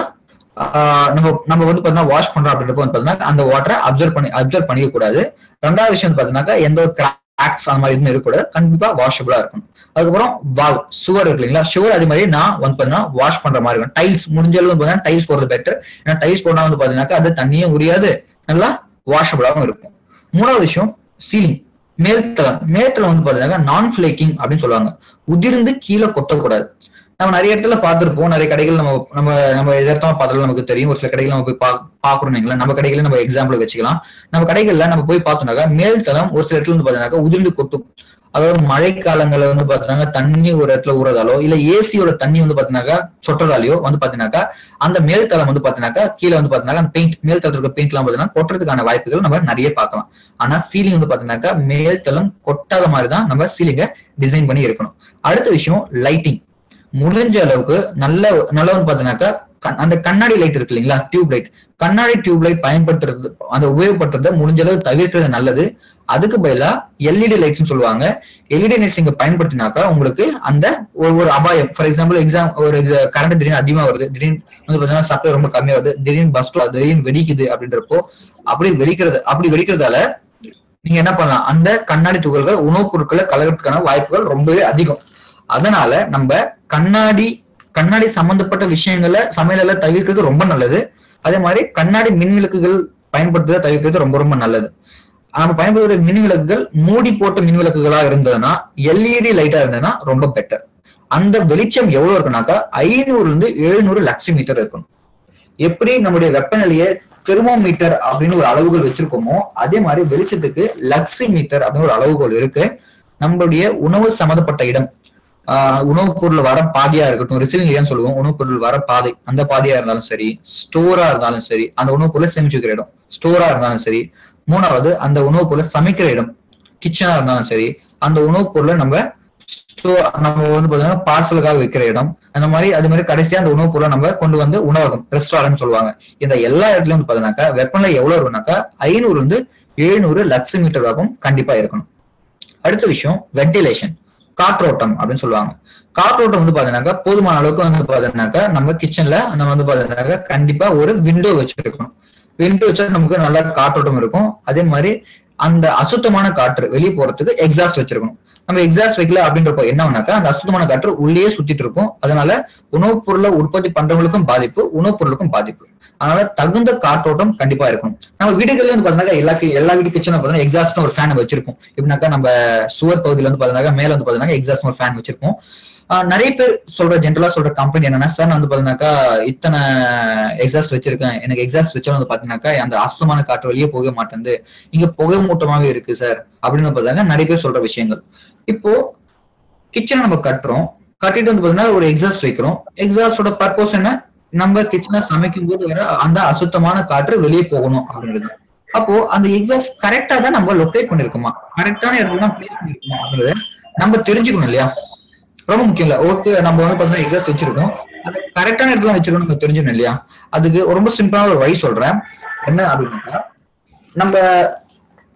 ஆஹ் நம்ம நம்ம வந்து பாத்தீங்கன்னா வாஷ் பண்றோம் அப்படின்றப்ப வந்து பாத்தீங்கன்னா அந்த வாட்டரை அப்சர்வ் பண்ணி அப்சர்வ் பண்ணிக்க கூடாது ரெண்டாவது விஷயம் வந்து பாத்தீங்கன்னாக்கா எந்த ஒரு கிராக்ஸ் அந்த மாதிரி எதுவுமே இருக்கக்கூடாது கண்டிப்பா வாஷபிளா இருக்கணும் அதுக்கப்புறம் வால் சுவர் இருக்கு இல்லைங்களா சுவர் அதே மாதிரி நான் வந்து பாத்தீங்கன்னா வாஷ் பண்ற மாதிரி இருக்கும் டைல்ஸ் முடிஞ்ச அளவு வந்து பாத்தீங்கன்னா டைல்ஸ் போடுறது பெட்டர் ஏன்னா டைல்ஸ் போட்டா வந்து பாத்தீங்கன்னாக்கா அது தண்ணியும் உரியாது நல்லா வாஷபிளாகவும் இருக்கும் மூணாவது விஷயம் சீலிங் மேல்தளம் மேல்தளம் வந்து பாத்தீங்கன்னா நான் ஃபிளேக்கிங் அப்படின்னு சொல்லுவாங்க உதிர்ந்து கீழே கொட்டக்கூடாது நம்ம நிறைய இடத்துல பார்த்திருப்போம் நிறைய கடைகள் நம்ம நம்ம நம்ம எதார்த்தமா பார்த்தாலும் நமக்கு தெரியும் ஒரு சில கடைகள் நம்ம போய் பா பாக்குறோம் வைங்களேன். நம்ம கடைகளை நம்ம எக்ஸாம்பிள் வச்சுக்கலாம் நம்ம கடைகள்ல நம்ம போய் பார்த்தோம்னாக்கா மேல் தளம் ஒரு சில இடத்துல வந்து பாத்தீங்கன்னா உதிர்ந்து கொட்டும் அதாவது மழை காலங்கள்ல வந்து பாத்தீங்கன்னா தண்ணி ஒரு இடத்துல ஊறதாலோ இல்ல ஏசியோட தண்ணி வந்து பாத்தீங்கன்னாக்கா சொட்டதாலேயோ வந்து பாத்தீங்கன்னாக்கா அந்த மேல் தளம் வந்து பாத்தீங்கன்னாக்கா கீழே வந்து பாத்தீங்கன்னா அந்த பெயிண்ட் மேல் தளத்துல இருக்க பெயிண்ட் எல்லாம் பாத்தீங்கன்னா கொட்டுறதுக்கான வாய்ப்புகள் நம்ம நிறைய பார்க்கலாம் ஆனா சீலிங் வந்து பாத்தீங்கன்னாக்கா மேல் தளம் கொட்டாத மாதிரி தான் நம்ம சீலிங்கை டிசைன் பண்ணி இருக்கணும் அடுத்த விஷயம் லைட்டிங் முடிஞ்ச அளவுக்கு நல்ல நல்ல வந்து பாத்தீங்கன்னாக்கா கண்- அந்த கண்ணாடி லைட் இருக்கு இல்லைங்களா டியூப் லைட் கண்ணாடி டியூப் லைட் பயன்படுத்துறது அந்த உபயோகப்படுத்துறத முடிஞ்ச அளவு தவிர்க்கிறது நல்லது அதுக்கு பதிலா எல்இடி லைட்ஸ் சொல்லுவாங்க எல்இடி லைட்ஸ் நீங்க பயன்படுத்தினாக்கா உங்களுக்கு அந்த ஒரு ஒரு அபாயம் ஃபார் எக்ஸாம்பிள் எக்ஸாம் ஒரு கரண்ட் திடீர்னு அதிகமா வருது திடீர்னு வந்து பாத்தீங்கன்னா சப்ளை ரொம்ப கம்மியா வருது திடீர்னு பஸ் திடீர்னு வெடிக்குது அப்படின்றப்போ அப்படி வெடிக்கிறது அப்படி வெடிக்கிறதால நீங்க என்ன பண்ணலாம் அந்த கண்ணாடி துகள்கள் உணவுப் பொருட்களை கலக்கிறதுக்கான வாய்ப்புகள் ரொம்பவே அதிகம் அதனால நம்ம கண்ணாடி கண்ணாடி சம்பந்தப்பட்ட விஷயங்களை சமையல தவிர்க்கிறது ரொம்ப நல்லது அதே மாதிரி கண்ணாடி மின் விளக்குகள் பயன்படுத்துறதை தவிர்க்கிறது ரொம்ப ரொம்ப நல்லது நம்ம பயன்படுத்துற மின் விளக்குகள் மூடி போட்ட மின் விளக்குகளா இருந்ததுன்னா எல்இடி லைட்டா இருந்ததுன்னா ரொம்ப பெட்டர் அந்த வெளிச்சம் எவ்வளவு இருக்குனாக்கா ஐநூறுல இருந்து எழுநூறு லக்ஸி மீட்டர் இருக்கணும் எப்படி நம்முடைய வெப்பநிலையை தெர்மோமீட்டர் அப்படின்னு ஒரு அளவுகள் வச்சிருக்கோமோ அதே மாதிரி வெளிச்சத்துக்கு லக்ஸி மீட்டர் அப்படின்னு ஒரு அளவுகோல் இருக்கு நம்மளுடைய உணவு சம்மந்தப்பட்ட இடம் ஆஹ் உணவுப் பொருள் வர பாதையா இருக்கட்டும் ரிசீவிங் ஏரியான்னு சொல்லுவோம் உணவுப் பொருள் வர பாதை அந்த பாதையா இருந்தாலும் சரி ஸ்டோரா இருந்தாலும் சரி அந்த உணவுப் பொருளை சேமிச்சு வைக்கிற இடம் ஸ்டோரா இருந்தாலும் சரி மூணாவது அந்த உணவுப் பொருளை சமைக்கிற இடம் கிச்சனா இருந்தாலும் சரி அந்த உணவுப் பொருளை நம்ம ஸ்டோ நம்ம வந்து பாத்தீங்கன்னா பார்சலுக்காக வைக்கிற இடம் அந்த மாதிரி அது மாதிரி கடைசியா அந்த உணவுப் பொருளை நம்ம கொண்டு வந்து உணவகம் ரெஸ்டாரண்ட் சொல்லுவாங்க இந்த எல்லா இடத்துலயும் வந்து பாத்தீங்கன்னாக்கா வெப்பநிலை எவ்வளவு இருக்குனாக்கா ஐநூறு இருந்து எழுநூறு லக்ஸ் மீட்டர் வரைக்கும் கண்டிப்பா இருக்கணும் அடுத்த விஷயம் வென்டிலேஷன் காற்றோட்டம் அப்படின்னு சொல்லுவாங்க காற்றோட்டம் வந்து பாத்தீங்கன்னாக்கா போதுமான அளவுக்கு வந்து பாத்தீங்கன்னாக்கா நம்ம கிச்சன்ல நம்ம வந்து பாத்தீங்கன்னாக்கா கண்டிப்பா ஒரு விண்டோ வச்சிருக்கணும் விண்டோ வச்சா நமக்கு நல்ல காற்றோட்டம் இருக்கும் அதே மாதிரி அந்த அசுத்தமான காற்று வெளியே போறதுக்கு எக்ஸாஸ்ட் வச்சிருக்கணும் நம்ம எக்ஸாஸ்ட் வைக்கல அப்படின்றப்போ என்ன ஆகுனாக்கா அந்த அசுத்தமான காற்று உள்ளேயே சுத்திட்டு இருக்கும் அதனால உணவுப் பொருளை உற்பத்தி பண்றவங்களுக்கும் பாதிப்பு உணவுப் பொருளுக்கும் பாதிப்பு அதனால தகுந்த காற்றோட்டம் கண்டிப்பா இருக்கணும் நம்ம வீடுகள்ல வந்து பாத்தீங்கன்னா எல்லா கி- எல்லா வீட்டு கிச்சனும் பாத்தீங்கன்னா எக்ஸாஸ்ட் ஒரு ஃபேன் வச்சிருக்கோம் எப்படின்னாக்கா நம்ம சுவர் பகுதியில வந்து பாத்தீங்கன்னா மேல வந்து பாத்தீங்கன்னா எக்ஸாஸ்ட் ஒரு ஃபேன் வச்சிருக்கோம் ஆஹ் நிறைய பேர் சொல்ற ஜென்ரலா சொல்ற கம்பெனி என்னன்னா சார் நான் வந்து பாத்தீங்கன்னாக்கா இத்தனை எக்ஸாஸ்ட் வச்சிருக்கேன் எனக்கு எக்ஸாஸ்ட் வச்சா வந்து பாத்தீங்கன்னாக்கா அந்த அசுத்தமான காற்று வெளியே போக மாட்டேங்குது இங்க புகை மூட்டமாவே இருக்கு சார் அப்படின்னு பாத்தீங்கன்னா நிறைய பேர் சொல்ற விஷயங்கள் இப்போ கிச்சனை நம்ம கட்டுறோம் கட்டிட்டு வந்து பாத்தீங்கன்னா ஒரு எக்ஸாஸ்ட் வைக்கிறோம் எக்ஸாஸ்டோட பர்பஸ் என்ன நம்ம கிச்சனை சமைக்கும் போது வர அந்த அசுத்தமான காற்று வெளியே போகணும் அப்படின்றது அப்போ அந்த எக்ஸாஸ்ட் கரெக்டா தான் நம்ம லொக்கேட் பண்ணிருக்கோமா கரெக்டான இடத்துல தான் பிளேஸ் பண்ணிருக்கோமா அப்படின்றத நம்ம தெரிஞ்சுக்கணும் இல்லையா ரொம்ப முக்கியம் இல்ல ஓகே நம்ம வந்து பாத்தீங்கன்னா எக்ஸாஸ்ட் வச்சிருக்கோம் அது கரெக்டான இடத்துல வச்சிருக்கோம் நம்ம தெரிஞ்சுக்கணும் இல்லையா அதுக்கு ரொம்ப சிம்பிளான ஒரு வழி சொல்றேன் என்ன அப்படின்னாக்கா நம்ம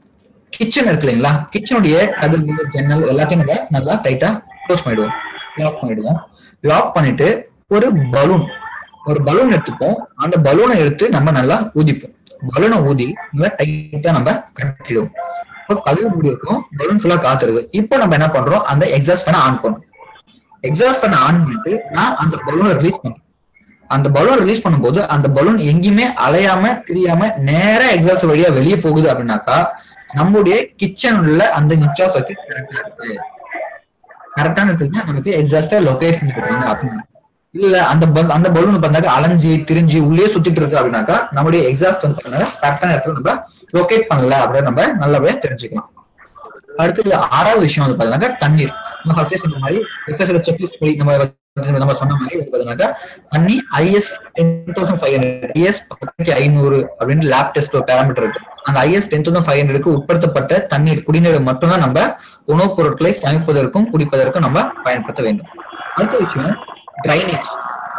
கிச்சன் இருக்கு இல்லைங்களா கிச்சனுடைய கதவு ஜன்னல் எல்லாத்தையும் நம்ம நல்லா டைட்டா க்ளோஸ் பண்ணிடுவோம் லாக் பண்ணிடுவோம் லாக் பண்ணிட்டு ஒரு பலூன் ஒரு பலூன் எடுத்துப்போம் அந்த பலூனை எடுத்து நம்ம நல்லா ஊதிப்போம் பலூனை ஊதி நல்லா டைட்டா நம்ம கட்டிடுவோம் இப்போ கதவு மூடி இருக்கும் பலூன் ஃபுல்லா காத்து இருக்கு இப்போ நம்ம என்ன பண்றோம் அந்த எக்ஸாஸ்ட் பண்ண ஆன் பண்ணும் எக்ஸாஸ்ட் பண்ண ஆன் பண்ணிட்டு நான் அந்த பலூனை ரிலீஸ் பண்றேன் அந்த பலூன் ரிலீஸ் பண்ணும்போது அந்த பலூன் எங்கேயுமே அலையாம தெரியாம நேரா எக்ஸாஸ்ட் வழியா வெளியே போகுது அப்படின்னாக்கா நம்முடைய கிச்சன் உள்ள அந்த இன்ஃப்ராஸ்ட்ரக்சர் கரெக்டா இருக்கு கரெக்டான இடத்துல நமக்கு எக்ஸாஸ்டா லொகேட் பண்ணி கொடுத்தாங்க அப்படின்னு இல்ல அந்த பல் அந்த பலூன் பார்த்தாக்க அலைஞ்சு திரிஞ்சு உள்ளே சுத்திட்டு இருக்கு அப்படின்னாக்கா நம்முடைய எக்ஸாஸ்ட் வந்து பார்த்தீங்கன்னா கரெக்டான இடத்துல நம்ம லொகேட் பண்ணல அப்படின்னு நம்ம நல்லபடியா தெரிஞ்சுக்கலாம் அடுத்து ஆறாவது விஷயம் வந்து பாத்தீங்கன்னா தண்ணீர் நம்ம ஃபர்ஸ்டே சொன்ன மாதிரி எஸ்எஸ்எல் செக்லிஸ்ட் படி நம்ம நம்ம சொன்ன மாதிரி வந்து பாத்தீங்கன்னா தண்ணி IS ten thousand five hundred IS பத்தாயிரத்தி ஐநூறு அப்படின்னு லேப் டெஸ்ட் ஒரு பேராமீட்டர் இருக்கு அந்த ஐஎஸ் டென் தௌசண்ட் ஃபைவ் ஹண்ட்ரடுக்கு உட்படுத்தப்பட்ட தண்ணீர் குடிநீர் மட்டும்தான் நம்ம உணவுப் பொருட்களை சமைப்பதற்கும் குடிப்பதற்கும் நம்ம பயன்படுத்த வேண்டும் அடுத்த விஷயம் ட்ரைனேஜ்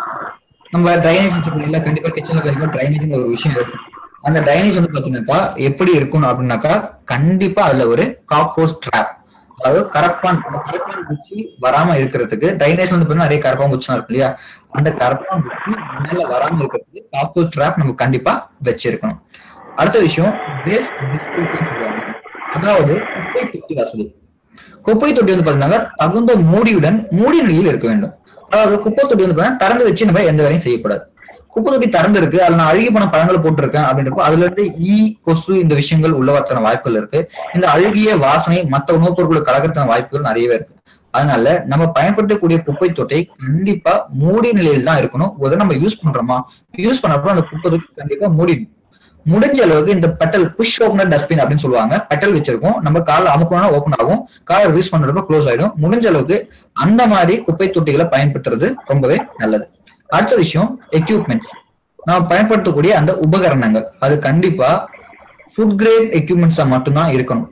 நம்ம ட்ரைனேஜ் இல்ல கண்டிப்பா கிச்சன்ல கண்டிப்பா ட்ரைனேஜ் ஒரு விஷயம் இருக்கு அந்த ட்ரைனேஜ் வந்து பாத்தீங்கன்னாக்கா எப்படி இருக்கும் அப்படின்னாக்கா கண்டிப்பா அதுல ஒரு காக்ரோச் ட்ராப் அதாவது கரப்பான் அந்த கரப்பான் பூச்சி வராம இருக்கிறதுக்கு ட்ரைனேஜ் வந்து பாத்தீங்கன்னா நிறைய கரப்பான் பூச்சி இருக்கு இல்லையா அந்த கரப்பான் பூச்சி மேல வராம இருக்கிறதுக்கு காக்ரோச் ட்ராப் நம்ம கண்டிப்பா வச்சிருக்கணும் அடுத்த விஷயம் வேஸ்ட் டிஸ்போசல் சொல்லுவாங்க அதாவது குப்பை தொட்டி வசதி குப்பை தொட்டி வந்து பாத்தீங்கன்னா தகுந்த மூடியுடன் மூடி நிலையில் இருக்க வேண்டும் அதாவது குப்பை தொட்டி வந்து பாத்தீங்கன்னா திறந்து வச்சு நம்ம எந்த வேலையும் செய்யக்கூடாது குப்பை தொட்டி திறந்து இருக்கு அதுல நான் அழுகி போன பழங்களை போட்டிருக்கேன் அப்படின்றப்போ அதுல இருந்து ஈ கொசு இந்த விஷயங்கள் உள்ள வரத்தான வாய்ப்புகள் இருக்கு இந்த அழுகிய வாசனை மற்ற உணவுப் பொருட்களை கலக்கிறதான வாய்ப்புகள் நிறையவே இருக்கு அதனால நம்ம பயன்படுத்தக்கூடிய குப்பை தொட்டை கண்டிப்பா மூடி நிலையில் தான் இருக்கணும் ஒரு நம்ம யூஸ் பண்றோமா யூஸ் பண்ணப்போ அந்த குப்பை தொட்டி கண்டிப்பா மூடிடணும் முடிஞ்ச அளவுக்கு இந்த பெட்டல் புஷ் ஓப்பனர் டஸ்ட்பின் அப்படின்னு சொல்லுவாங்க பெட்டல் வச்சிருக்கோம் நம்ம கால அமுக்கணும்னா ஓப்பன் ஆகும் காலை ரிலீஸ் பண்றப்ப க்ளோஸ் ஆயிடும் முடிஞ்ச அளவுக்கு அந்த மாதிரி குப்பை தொட்டிகளை பயன்படுத்துறது ரொம்பவே நல்லது அடுத்த விஷயம் எக்யூப்மெண்ட் நாம் பயன்படுத்தக்கூடிய அந்த உபகரணங்கள் அது கண்டிப்பா ஃபுட் கிரேட் எக்யூப்மெண்ட்ஸா மட்டும்தான் இருக்கணும்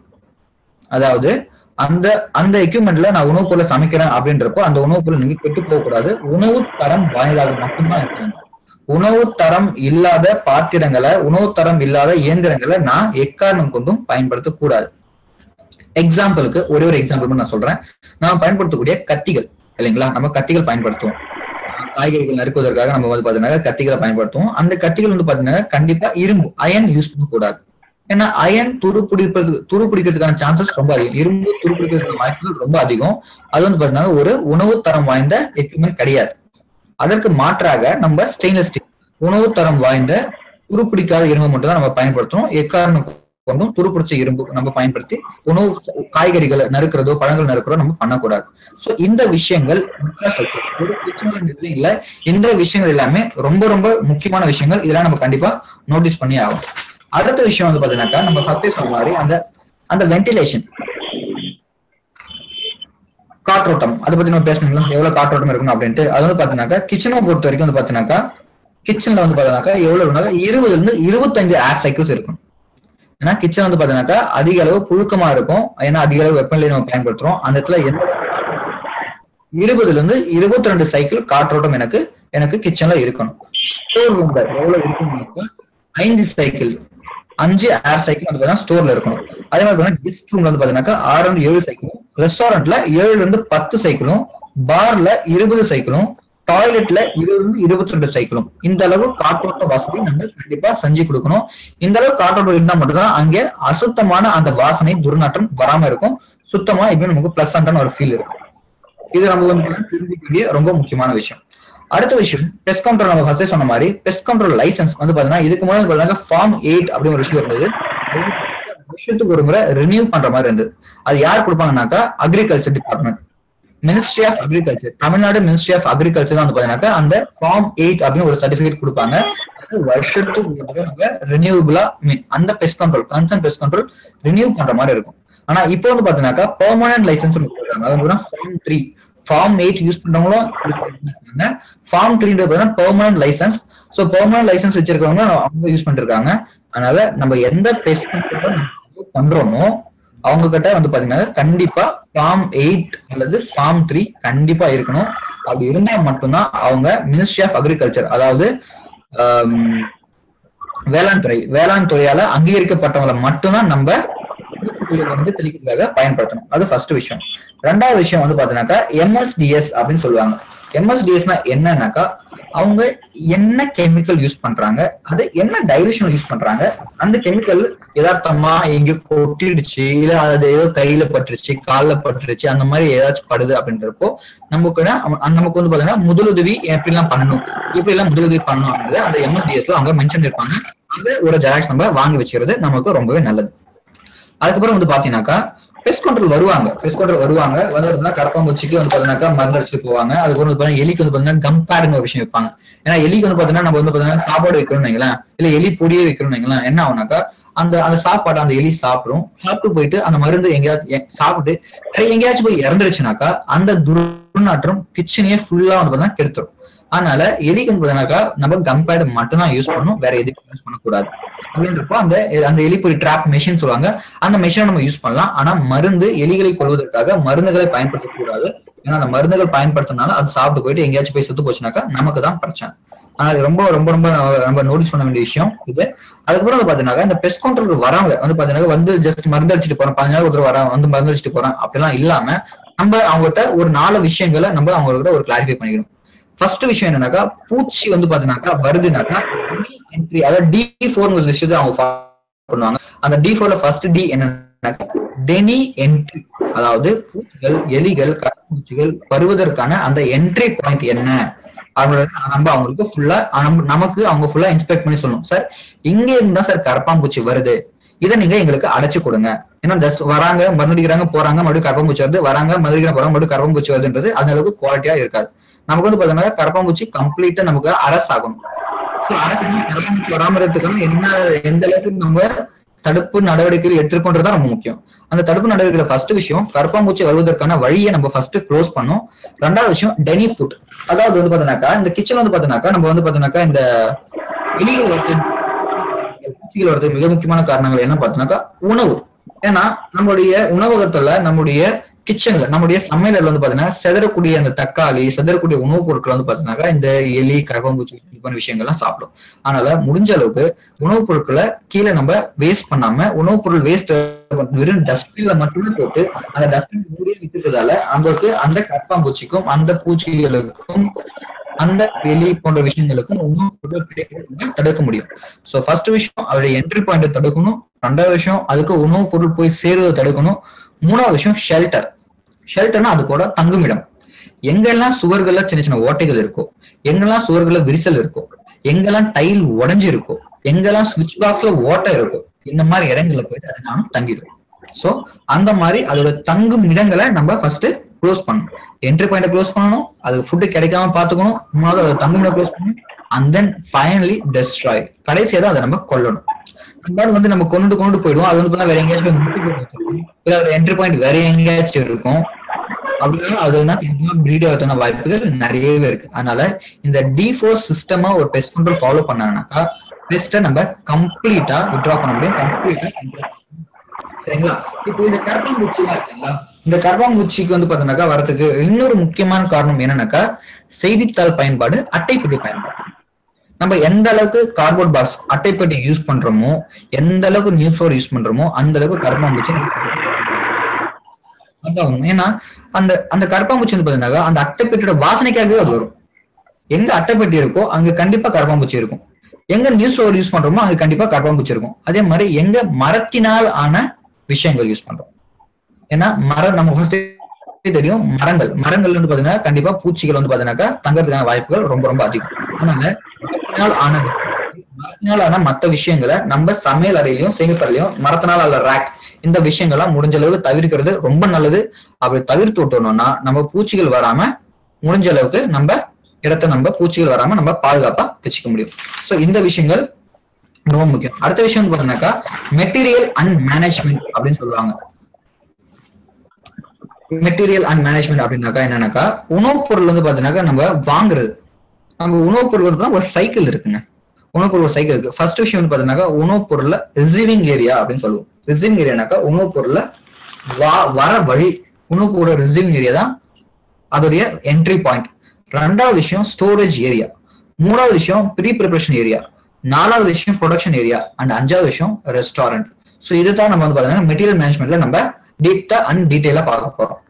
அதாவது அந்த அந்த எக்யூப்மெண்ட்ல நான் உணவுப் பொருளை சமைக்கிறேன் அப்படின்றப்போ அந்த உணவுப் பொருள் நீங்க கெட்டு போகக்கூடாது உணவு தரம் வாய்ந்ததாக மட்டும்தான் இருக்கணும் உணவு தரம் இல்லாத பாத்திரங்களை உணவு தரம் இல்லாத இயந்திரங்களை நான் எக்காரணம் கொண்டும் பயன்படுத்தக்கூடாது எக்ஸாம்பிளுக்கு ஒரே ஒரு எக்ஸாம்பிள் நான் சொல்றேன் நான் பயன்படுத்தக்கூடிய கத்திகள் இல்லைங்களா நம்ம கத்திகள் பயன்படுத்துவோம் காய்கறிகள் நறுக்குவதற்காக நம்ம வந்து பாத்தீங்கன்னா கத்திகளை பயன்படுத்துவோம் அந்த கத்திகள் வந்து பாத்தீங்கன்னா கண்டிப்பா இரும்பு அயன் யூஸ் பண்ணக்கூடாது ஏன்னா அயன் துரு பிடிப்பது துரு பிடிக்கிறதுக்கான சான்சஸ் ரொம்ப அதிகம் இரும்பு துரு பிடிக்கிறதுக்கான வாய்ப்புகள் ரொம்ப அதிகம் அது வந்து பாத்தீங்கன்னா ஒரு உணவு தரம் வாய்ந்த எக்யூப்மெண்ட் கிடையாது அதற்கு மாற்றாக நம்ம ஸ்டெயின்லெஸ் ஸ்டீல் உணவு தரம் வாய்ந்த துருப்பிடிக்காத இரும்பு மட்டும் தான் நம்ம பயன்படுத்தணும் எக்காரணம் கொண்டும் துருப்பிடிச்ச இரும்பு நம்ம பயன்படுத்தி உணவு காய்கறிகளை நறுக்கிறதோ பழங்கள் நறுக்கிறதோ நம்ம பண்ணக்கூடாது சோ இந்த விஷயங்கள் இன்ஃப்ராஸ்ட்ரக்சர் ஒரு கிச்சன் டிசைன்ல இந்த விஷயங்கள் எல்லாமே ரொம்ப ரொம்ப முக்கியமான விஷயங்கள் இதெல்லாம் நம்ம கண்டிப்பா நோட்டீஸ் பண்ணி ஆகும் அடுத்த விஷயம் வந்து பாத்தீங்கன்னாக்கா நம்ம ஃபர்ஸ்டே சொன்ன மாதிரி அந்த அந்த வென்டிலேஷன் காற்றோட்டம் அதை பத்தி நம்ம பேசணுங்களா எவ்வளவு காற்றோட்டம் இருக்கணும் அப்படின்ட்டு அது வந்து பாத்தீங்கன்னாக்கா கிச்சனை பொறுத்த வரைக்கும் வந்து பாத்தீங்கன்னாக்கா கிச்சன்ல வந்து பாத்தீங்கன்னாக்கா எவ்வளவு இருந்தாக்கா இருபதுல இருந்து இருபத்தஞ்சு ஏர் சைக்கிள்ஸ் இருக்கும் ஏன்னா கிச்சன் வந்து பாத்தீங்கன்னாக்கா அதிக அளவு புழுக்கமா இருக்கும் ஏன்னா அதிக அளவு வெப்பநிலை நம்ம பயன்படுத்துறோம் அந்த இடத்துல எந்த இருபதுல இருந்து இருபத்தி ரெண்டு சைக்கிள் காற்றோட்டம் எனக்கு எனக்கு கிச்சன்ல இருக்கணும் ஸ்டோர் ரூம்ல எவ்வளவு இருக்கும் ஐந்து சைக்கிள் அஞ்சு ஏர் சைக்கிள் வந்து பாத்தீங்கன்னா ஸ்டோர்ல இருக்கணும் அதே மாதிரி பாத்தீங்கன்னா கெஸ்ட் ரூம்ல வந்து பாத்தீங்கன்னா ஆறுல இருந்து ஏழு சைக்கிளும் ரெஸ்டாரண்ட்ல ஏழுல இருந்து பத்து சைக்கிளும் பார்ல இருபது சைக்கிளும் டாய்லெட்ல இருபது இருந்து இருபத்தி ரெண்டு சைக்கிளும் இந்த அளவு காற்றோட்ட வசதி நம்ம கண்டிப்பா செஞ்சு கொடுக்கணும் இந்த அளவு காற்றோட்டம் இருந்தா மட்டும்தான் அங்கே அசுத்தமான அந்த வாசனை துர்நாற்றம் வராம இருக்கும் சுத்தமா இப்ப நமக்கு பிளஸ் ஒரு ஃபீல் இருக்கும் இது நம்ம வந்து தெரிஞ்சுக்க வேண்டிய ரொம்ப முக்கியமான விஷயம் அடுத்த விஷயம் பெஸ்ட் கண்ட்ரோல் நம்ம ஃபர்ஸ்டே சொன்ன மாதிரி பெஸ்ட் கண்ட்ரோல் லைசன்ஸ் வந்து பாத்தீங்கன்னா இதுக்கு முன்னாடி பாத்தீங்கன்னா ஃபார்ம் எயிட் அப்படின்னு ஒரு விஷயம் இருந்தது வருஷத்துக்கு ஒரு முறை ரினியூ பண்ற மாதிரி இருந்தது அது யார் கொடுப்பாங்கன்னாக்கா agriculture department ministry of agriculture Tamil Nadu ministry of agriculture தான் வந்து பாத்தீங்கன்னாக்கா அந்த ஃபார்ம் எயிட் அப்படின்னு ஒரு சர்டிபிகேட் கொடுப்பாங்க அது வருஷத்துக்கு ஒரு முறை நம்ம ரினியூபிளா மீன் அந்த pest control concern pest control renew பண்ற மாதிரி இருக்கும் ஆனா இப்போ வந்து பாத்தீங்கன்னாக்கா பெர்மனன்ட் லைசன்ஸ் கொடுக்குறாங்க அது வந்து form three form eight use பண்றவங்களும் யூஸ் பண்ணிருக்காங்க ஃபார்ம் த்ரீன்றது பார்த்தீங்கன்னா permanent license so permanent license வச்சிருக்கவங்க அவங்க யூஸ் பண்ணிருக்காங்க அதனால நம்ம எந்த பெஸ்ட் பண்றோமோ அவங்க கிட்ட வந்து பாத்தீங்கன்னா கண்டிப்பா ஃபார்ம் எயிட் அல்லது ஃபார்ம் த்ரீ கண்டிப்பா இருக்கணும் அப்படி இருந்தா மட்டும்தான் அவங்க மினிஸ்ட்ரி ஆஃப் அக்ரிகல்ச்சர் அதாவது வேளாண் துறை வேளாண் துறையால அங்கீகரிக்கப்பட்டவங்களை மட்டும்தான் நம்ம பூச்சிக்கொல்லி மருந்து தெளிக்கிறதுக்காக பயன்படுத்தணும் அது ஃபர்ஸ்ட் விஷயம் ரெண்டாவது விஷயம் வந்து பாத்தீங்கன்னாக்கா எம்எஸ்டிஎஸ் அப்படின்னு சொல்லுவாங்க எம்எஸ்டிஎஸ்னா என்னன்னாக்கா அவங்க என்ன கெமிக்கல் யூஸ் பண்றாங்க அது என்ன டைலூஷன் யூஸ் பண்றாங்க அந்த கெமிக்கல் யதார்த்தமா எங்க கொட்டிடுச்சு இல்ல அது ஏதோ கையில பட்டுருச்சு கால்ல பட்டுருச்சு அந்த மாதிரி ஏதாச்சும் படுது அப்படின்றப்போ நமக்கு என்ன- அந்த நமக்கு வந்து பாத்தீங்கன்னா முதலுதவி எப்படி எல்லாம் பண்ணணும் இப்படி எல்லாம் முதலுதவி பண்ணணும் அப்படின்றத அந்த எம்எஸ்டிஎஸ்ல அவங்க மென்ஷன் இருப்பாங்க அது ஒரு ஜெராக்ஸ் நம்ம வாங்கி வச்சுக்கிறது நமக்கு ரொம்பவே நல்லது அதுக்கப்புறம் வந்து பாத்தீங்கன்னாக்கா பெஸ்ட் கண்ட்ரோல் வருவாங்க பெஸ்ட் கண்ட்ரோல் வருவாங்க வந்து பார்த்தீங்கன்னா கரப்பாம்பூச்சிக்கு வந்து பாத்தீங்கன்னாக்கா மருந்து அடிச்சுட்டு போவாங்க அதுக்கு வந்து பாத்தீங்கன்னா எலிக்கு வந்து பாத்தீங்கன்னா கம்பேர்னு ஒரு விஷயம் வைப்பாங்க ஏன்னா எலிக்கு வந்து பாத்தீங்கன்னா நம்ம வந்து பாத்தீங்கன்னா சாப்பாடு வைக்கிறோம்னு வைங்களேன் இல்ல எலி பொடியே வைக்கிறோம்னு வைங்களேன் என்ன ஆகுனாக்கா அந்த அந்த சாப்பாடு அந்த எலி சாப்பிடும் சாப்பிட்டு போயிட்டு அந்த மருந்து எங்கேயாச்சும் எ- சாப்பிட்டு வேற எங்கேயாச்சும் போய் இறந்துருச்சுனாக்கா அந்த துர்நாற்றம் கிச்சனையே ஃபுல்லா வந்து பாத்தீங்கன்னா கெடுத்துரும் அதனால எலிக்கு வந்து பாத்தீங்கன்னாக்கா நம்ம கம்பேர்டு மட்டும் தான் யூஸ் பண்ணணும் வேற எதுக்கும் யூஸ் பண்ணக்கூடாது அப்படின்றப்போ அந்த அந்த எலிப்பொறி ட்ராப் மெஷின் சொல்லுவாங்க அந்த மெஷினை நம்ம யூஸ் பண்ணலாம் ஆனா மருந்து எலிகளை கொள்வதற்காக மருந்துகளை பயன்படுத்தக்கூடாது ஏன்னா அந்த மருந்துகள் பயன்படுத்தினால அது சாப்பிட்டு போயிட்டு எங்கேயாச்சும் போய் செத்து போச்சுனாக்கா நமக்கு தான் பிரச்சனை ஆனா இது ரொம்ப ரொம்ப ரொம்ப நம்ம நோட்டீஸ் பண்ண வேண்டிய விஷயம் இது அதுக்கப்புறம் வந்து பாத்தீங்கன்னா இந்த பெஸ்ட் கண்ட்ரோலுக்கு வரவங்க வந்து பாத்தீங்கன்னா வந்து ஜஸ்ட் மருந்து அடிச்சுட்டு போறோம் பதினஞ்சு நாள் ஒருத்தர் வர வந்து மருந்து அடிச்சுட்டு போறோம் அப்படிலாம் இல்லாம நம்ம அவங்ககிட்ட ஒரு நாலு விஷயங்களை நம்ம அவங்ககிட்ட ஒரு கிளாரிஃபை பண்ணிக்கணும் ஃபர்ஸ்ட் விஷயம் என்னன்னாக்கா பூச்சி வந்து பாத்தீங்கன்னாக்கா வருதுனாக்கா என்ட்ரி அதாவது டி ஃபோர் விஷயத்தை அவங்க follow பண்ணுவாங்க அந்த டி ஃபோர்ல ஃபர்ஸ்ட் டி என்னன்னாக்கா டெனி என்ட்ரி அதாவது பூச்சிகள் எலிகள் பூச்சிகள் வருவதற்கான அந்த என்ட்ரி பாயிண்ட் என்ன அப்படின்றத நம்ம அவங்களுக்கு ஃபுல்லா நமக்கு அவங்க ஃபுல்லா இன்ஸ்பெக்ட் பண்ணி சொல்லணும் சார் இங்க இருந்தா சார் கரப்பாம்பூச்சி வருது இதை நீங்க எங்களுக்கு அடைச்சு கொடுங்க ஏன்னா ஜஸ்ட் வராங்க மருந்தடிக்கிறாங்க போறாங்க மறுபடியும் கரப்பாம்பூச்சி வருது வராங்க மருந்தடிக்கிறாங்க போறாங்க மறுபடியும் கரப்பாம்பூச்சி வருதுன்றது அந்த அளவுக்கு குவாலிட்டியா இருக்காது நமக்கு வந்து பாத்தீங்கன்னா கரப்பாம்பூச்சி கம்ப்ளீட்டா நமக்கு அரசு ஆகணும் So, அரசு வந்து கரப்பாம்பூச்சி வராம இருக்கிறதுக்கான என்ன எந்த அளவுக்கு நம்ம தடுப்பு நடவடிக்கைகள் எடுத்துருக்கோன்றதுதான் ரொம்ப முக்கியம் அந்த தடுப்பு நடவடிக்கையில ஃபர்ஸ்ட் விஷயம் கரப்பாம்பூச்சி வருவதற்கான வழியை நம்ம ஃபர்ஸ்ட் க்ளோஸ் பண்ணோம் ரெண்டாவது விஷயம் டெனி ஃபுட் அதாவது வந்து பாத்தீங்கன்னாக்கா இந்த கிச்சன் வந்து பாத்தீங்கன்னாக்கா நம்ம வந்து பாத்தீங்கன்னாக்கா இந்த எலிகள் வரது பூச்சிகள் வரது மிக முக்கியமான காரணங்கள் என்ன பார்த்தோம்னாக்கா உணவு ஏன்னா நம்மளுடைய உணவகத்துல நம்முடைய கிச்சன்ல நம்முடைய சமையல் வந்து பாத்தீங்கன்னா செதறக்கூடிய அந்த தக்காளி செதறக்கூடிய உணவுப் பொருட்கள் வந்து பாத்தீங்கன்னாக்கா இந்த எலி கரப்பாம்பூச்சி இது மாதிரி விஷயங்கள்லாம் சாப்பிடும் அதனால முடிஞ்ச அளவுக்கு உணவுப் பொருட்களை கீழே நம்ம வேஸ்ட் பண்ணாம உணவுப் பொருள் வேஸ்ட் வெறும் டஸ்ட்பின்ல மட்டுமே போட்டு அந்த டஸ்ட்பின் மூடியே வித்துட்டதால அவங்களுக்கு அந்த கரப்பாம்பூச்சிக்கும் அந்த பூச்சிகளுக்கும் அந்த எலி போன்ற விஷயங்களுக்கும் உணவுப் பொருட்கள் கிடைக்கிறத நம்ம தடுக்க முடியும் சோ ஃபர்ஸ்ட் விஷயம் அவருடைய என்ட்ரி பாயிண்ட் தடுக்கணும் ரெண்டாவது விஷயம் அதுக்கு உணவுப் பொருள் போய் சேருவதை தடுக்கணும் மூணாவது விஷயம் ஷெல்டர் ஷெல்டர்னா அது கூட தங்குமிடம் எங்கெல்லாம் சுவர்கள்ல சின்ன சின்ன ஓட்டைகள் இருக்கோ எங்கெல்லாம் சுவர்கள்ல விரிசல் இருக்கோ எங்கெல்லாம் டைல் உடைஞ்சு இருக்கோ எங்கெல்லாம் சுவிட்ச் பாக்ஸ்ல ஓட்டை இருக்கோ இந்த மாதிரி இடங்கள்ல போயிட்டு அது நானும் தங்கிடும் சோ அந்த மாதிரி அதோட தங்கும் இடங்களை நம்ம ஃபர்ஸ்ட் க்ளோஸ் பண்ணணும் என்ட்ரி பாயிண்ட் க்ளோஸ் பண்ணணும் அது ஃபுட்டு கிடைக்காம பாத்துக்கணும் மூணாவது அதோட தங்கும் இடம் க்ளோஸ் பண்ணணும் அண்ட் தென் ஃபைனலி டெஸ்ட்ராய் கடைசியா தான் அதை நம்ம கொல்லணும் அந்த வந்து நம்ம கொண்டு கொண்டு போயிடுவோம் அது வந்து பார்த்தா வேற எங்கேயாச்சும் போய் முட்டி போட்டு வச்சிருக்கும். இல்ல என்ட்ரி பாயிண்ட் வேற எங்கேயாச்சும் இருக்கும் அப்படின்னா அதுனா பிரீட் ஆகிறதுக்கான வாய்ப்புகள் நிறையவே இருக்கு அதனால இந்த டி ஃபோர் சிஸ்டமா ஒரு பெஸ்ட் கண்ட்ரோல் ஃபாலோ பண்ணாங்கன்னாக்கா பெஸ்ட்டை நம்ம கம்ப்ளீட்டா விட்ரா பண்ண முடியும் கம்ப்ளீட்டா சரிங்களா இப்போ இந்த கரப்பாம்பூச்சி இருக்குங்களா இந்த கரப்பாம்பூச்சிக்கு வந்து பாத்தீங்கன்னாக்கா வரதுக்கு இன்னொரு முக்கியமான காரணம் என்னன்னாக்கா செய்தித்தாள் பயன்பாடு அட்டைப்பெட்டி பயன்பாடு நம்ம எந்த அளவுக்கு கார்போர்ட் பாக்ஸ் அட்டைப்பெட்டி யூஸ் பண்றோமோ எந்த அளவுக்கு நியூஸ் பேப்பர் யூஸ் பண்றோமோ அந்த அளவுக்கு கரப்பாம்பூச்சி அதான் உண்மை. ஏன்னா அந்த அந்த கரப்பாம்பூச்சி வந்து பாத்தீங்கன்னா அந்த அட்டைப்பெட்டியோட வாசனைக்காகவே அது வரும் எங்க அட்டைப்பெட்டி இருக்கோ அங்க கண்டிப்பா கரப்பாம்பூச்சி இருக்கும் எங்க நியூஸ் பேப்பர் யூஸ் பண்றோமோ அங்க கண்டிப்பா கரப்பாம்பூச்சி இருக்கும் அதே மாதிரி எங்க மரத்தினால் ஆன விஷயங்கள் யூஸ் பண்றோம் ஏன்னா மரம் நம்ம ஃபர்ஸ்ட் தெரியும் மரங்கள் மரங்கள் வந்து பாத்தீங்கன்னா கண்டிப்பா பூச்சிகள் வந்து பாத்தீங்கன்னாக்கா தங்கறதுக்கான வாய்ப்புகள் ரொம்ப ரொம்ப அதிகம் அதனால மரத்தினால் ஆன மரத்தினால் ஆன மத்த விஷயங்களை நம்ம சமையல் அறையிலையும் சேமிப்பறையிலையும் மரத்தினால் ஆன ரேக் இந்த விஷயங்கள்லாம் முடிஞ்ச அளவுக்கு தவிர்க்கிறது ரொம்ப நல்லது அப்படி தவிர்த்து விட்டோம்னா நம்ம பூச்சிகள் வராம முடிஞ்ச அளவுக்கு நம்ம இடத்த நம்ம பூச்சிகள் வராம நம்ம பாதுகாப்பா வச்சுக்க முடியும் சோ இந்த விஷயங்கள் ரொம்ப முக்கியம் அடுத்த விஷயம் வந்து பாத்தீங்கன்னாக்கா மெட்டீரியல் அண்ட் மேனேஜ்மெண்ட் அப்படின்னு சொல்லுவாங்க மெட்டீரியல் அண்ட் மேனேஜ்மெண்ட் அப்படின்னாக்கா என்னன்னாக்கா உணவுப் பொருள் வந்து பாத்தீங்கன்னாக்கா நம்ம வாங்குறது நம்ம உணவுப் பொருள் வந்து ஒரு சைக்கிள் இருக்குங்க உணவுப் பொருள் ஒரு சைக்கிள் இருக்கு ஃபர்ஸ்ட் விஷயம் வந்து பாத்தீங்கன்னாக்கா உணவுப் பொருள்ல ரிசீவிங் ஏரியா அப்படின்னு சொல்லுவோம் ரிசீவிங் ஏரியானாக்கா உணவுப் பொருள்ல வா வர வழி உணவுப் பொருள் ரிசீவிங் ஏரியா தான் அதோடைய என்ட்ரி பாயிண்ட் ரெண்டாவது விஷயம் ஸ்டோரேஜ் ஏரியா மூணாவது விஷயம் ப்ரீ ப்ரிப்பரேஷன் ஏரியா நாலாவது விஷயம் ப்ரொடக்ஷன் ஏரியா அண்ட் அஞ்சாவது விஷயம் ரெஸ்டாரண்ட் ஸோ இதுதான் நம்ம வந்து பாத்தீங்கன்னா மெட்டீரியல் மேனேஜ்மெண்ட்ல நம்ம டீப்டா அண்ட் டீட்டெயிலா பார்க்க போறோம்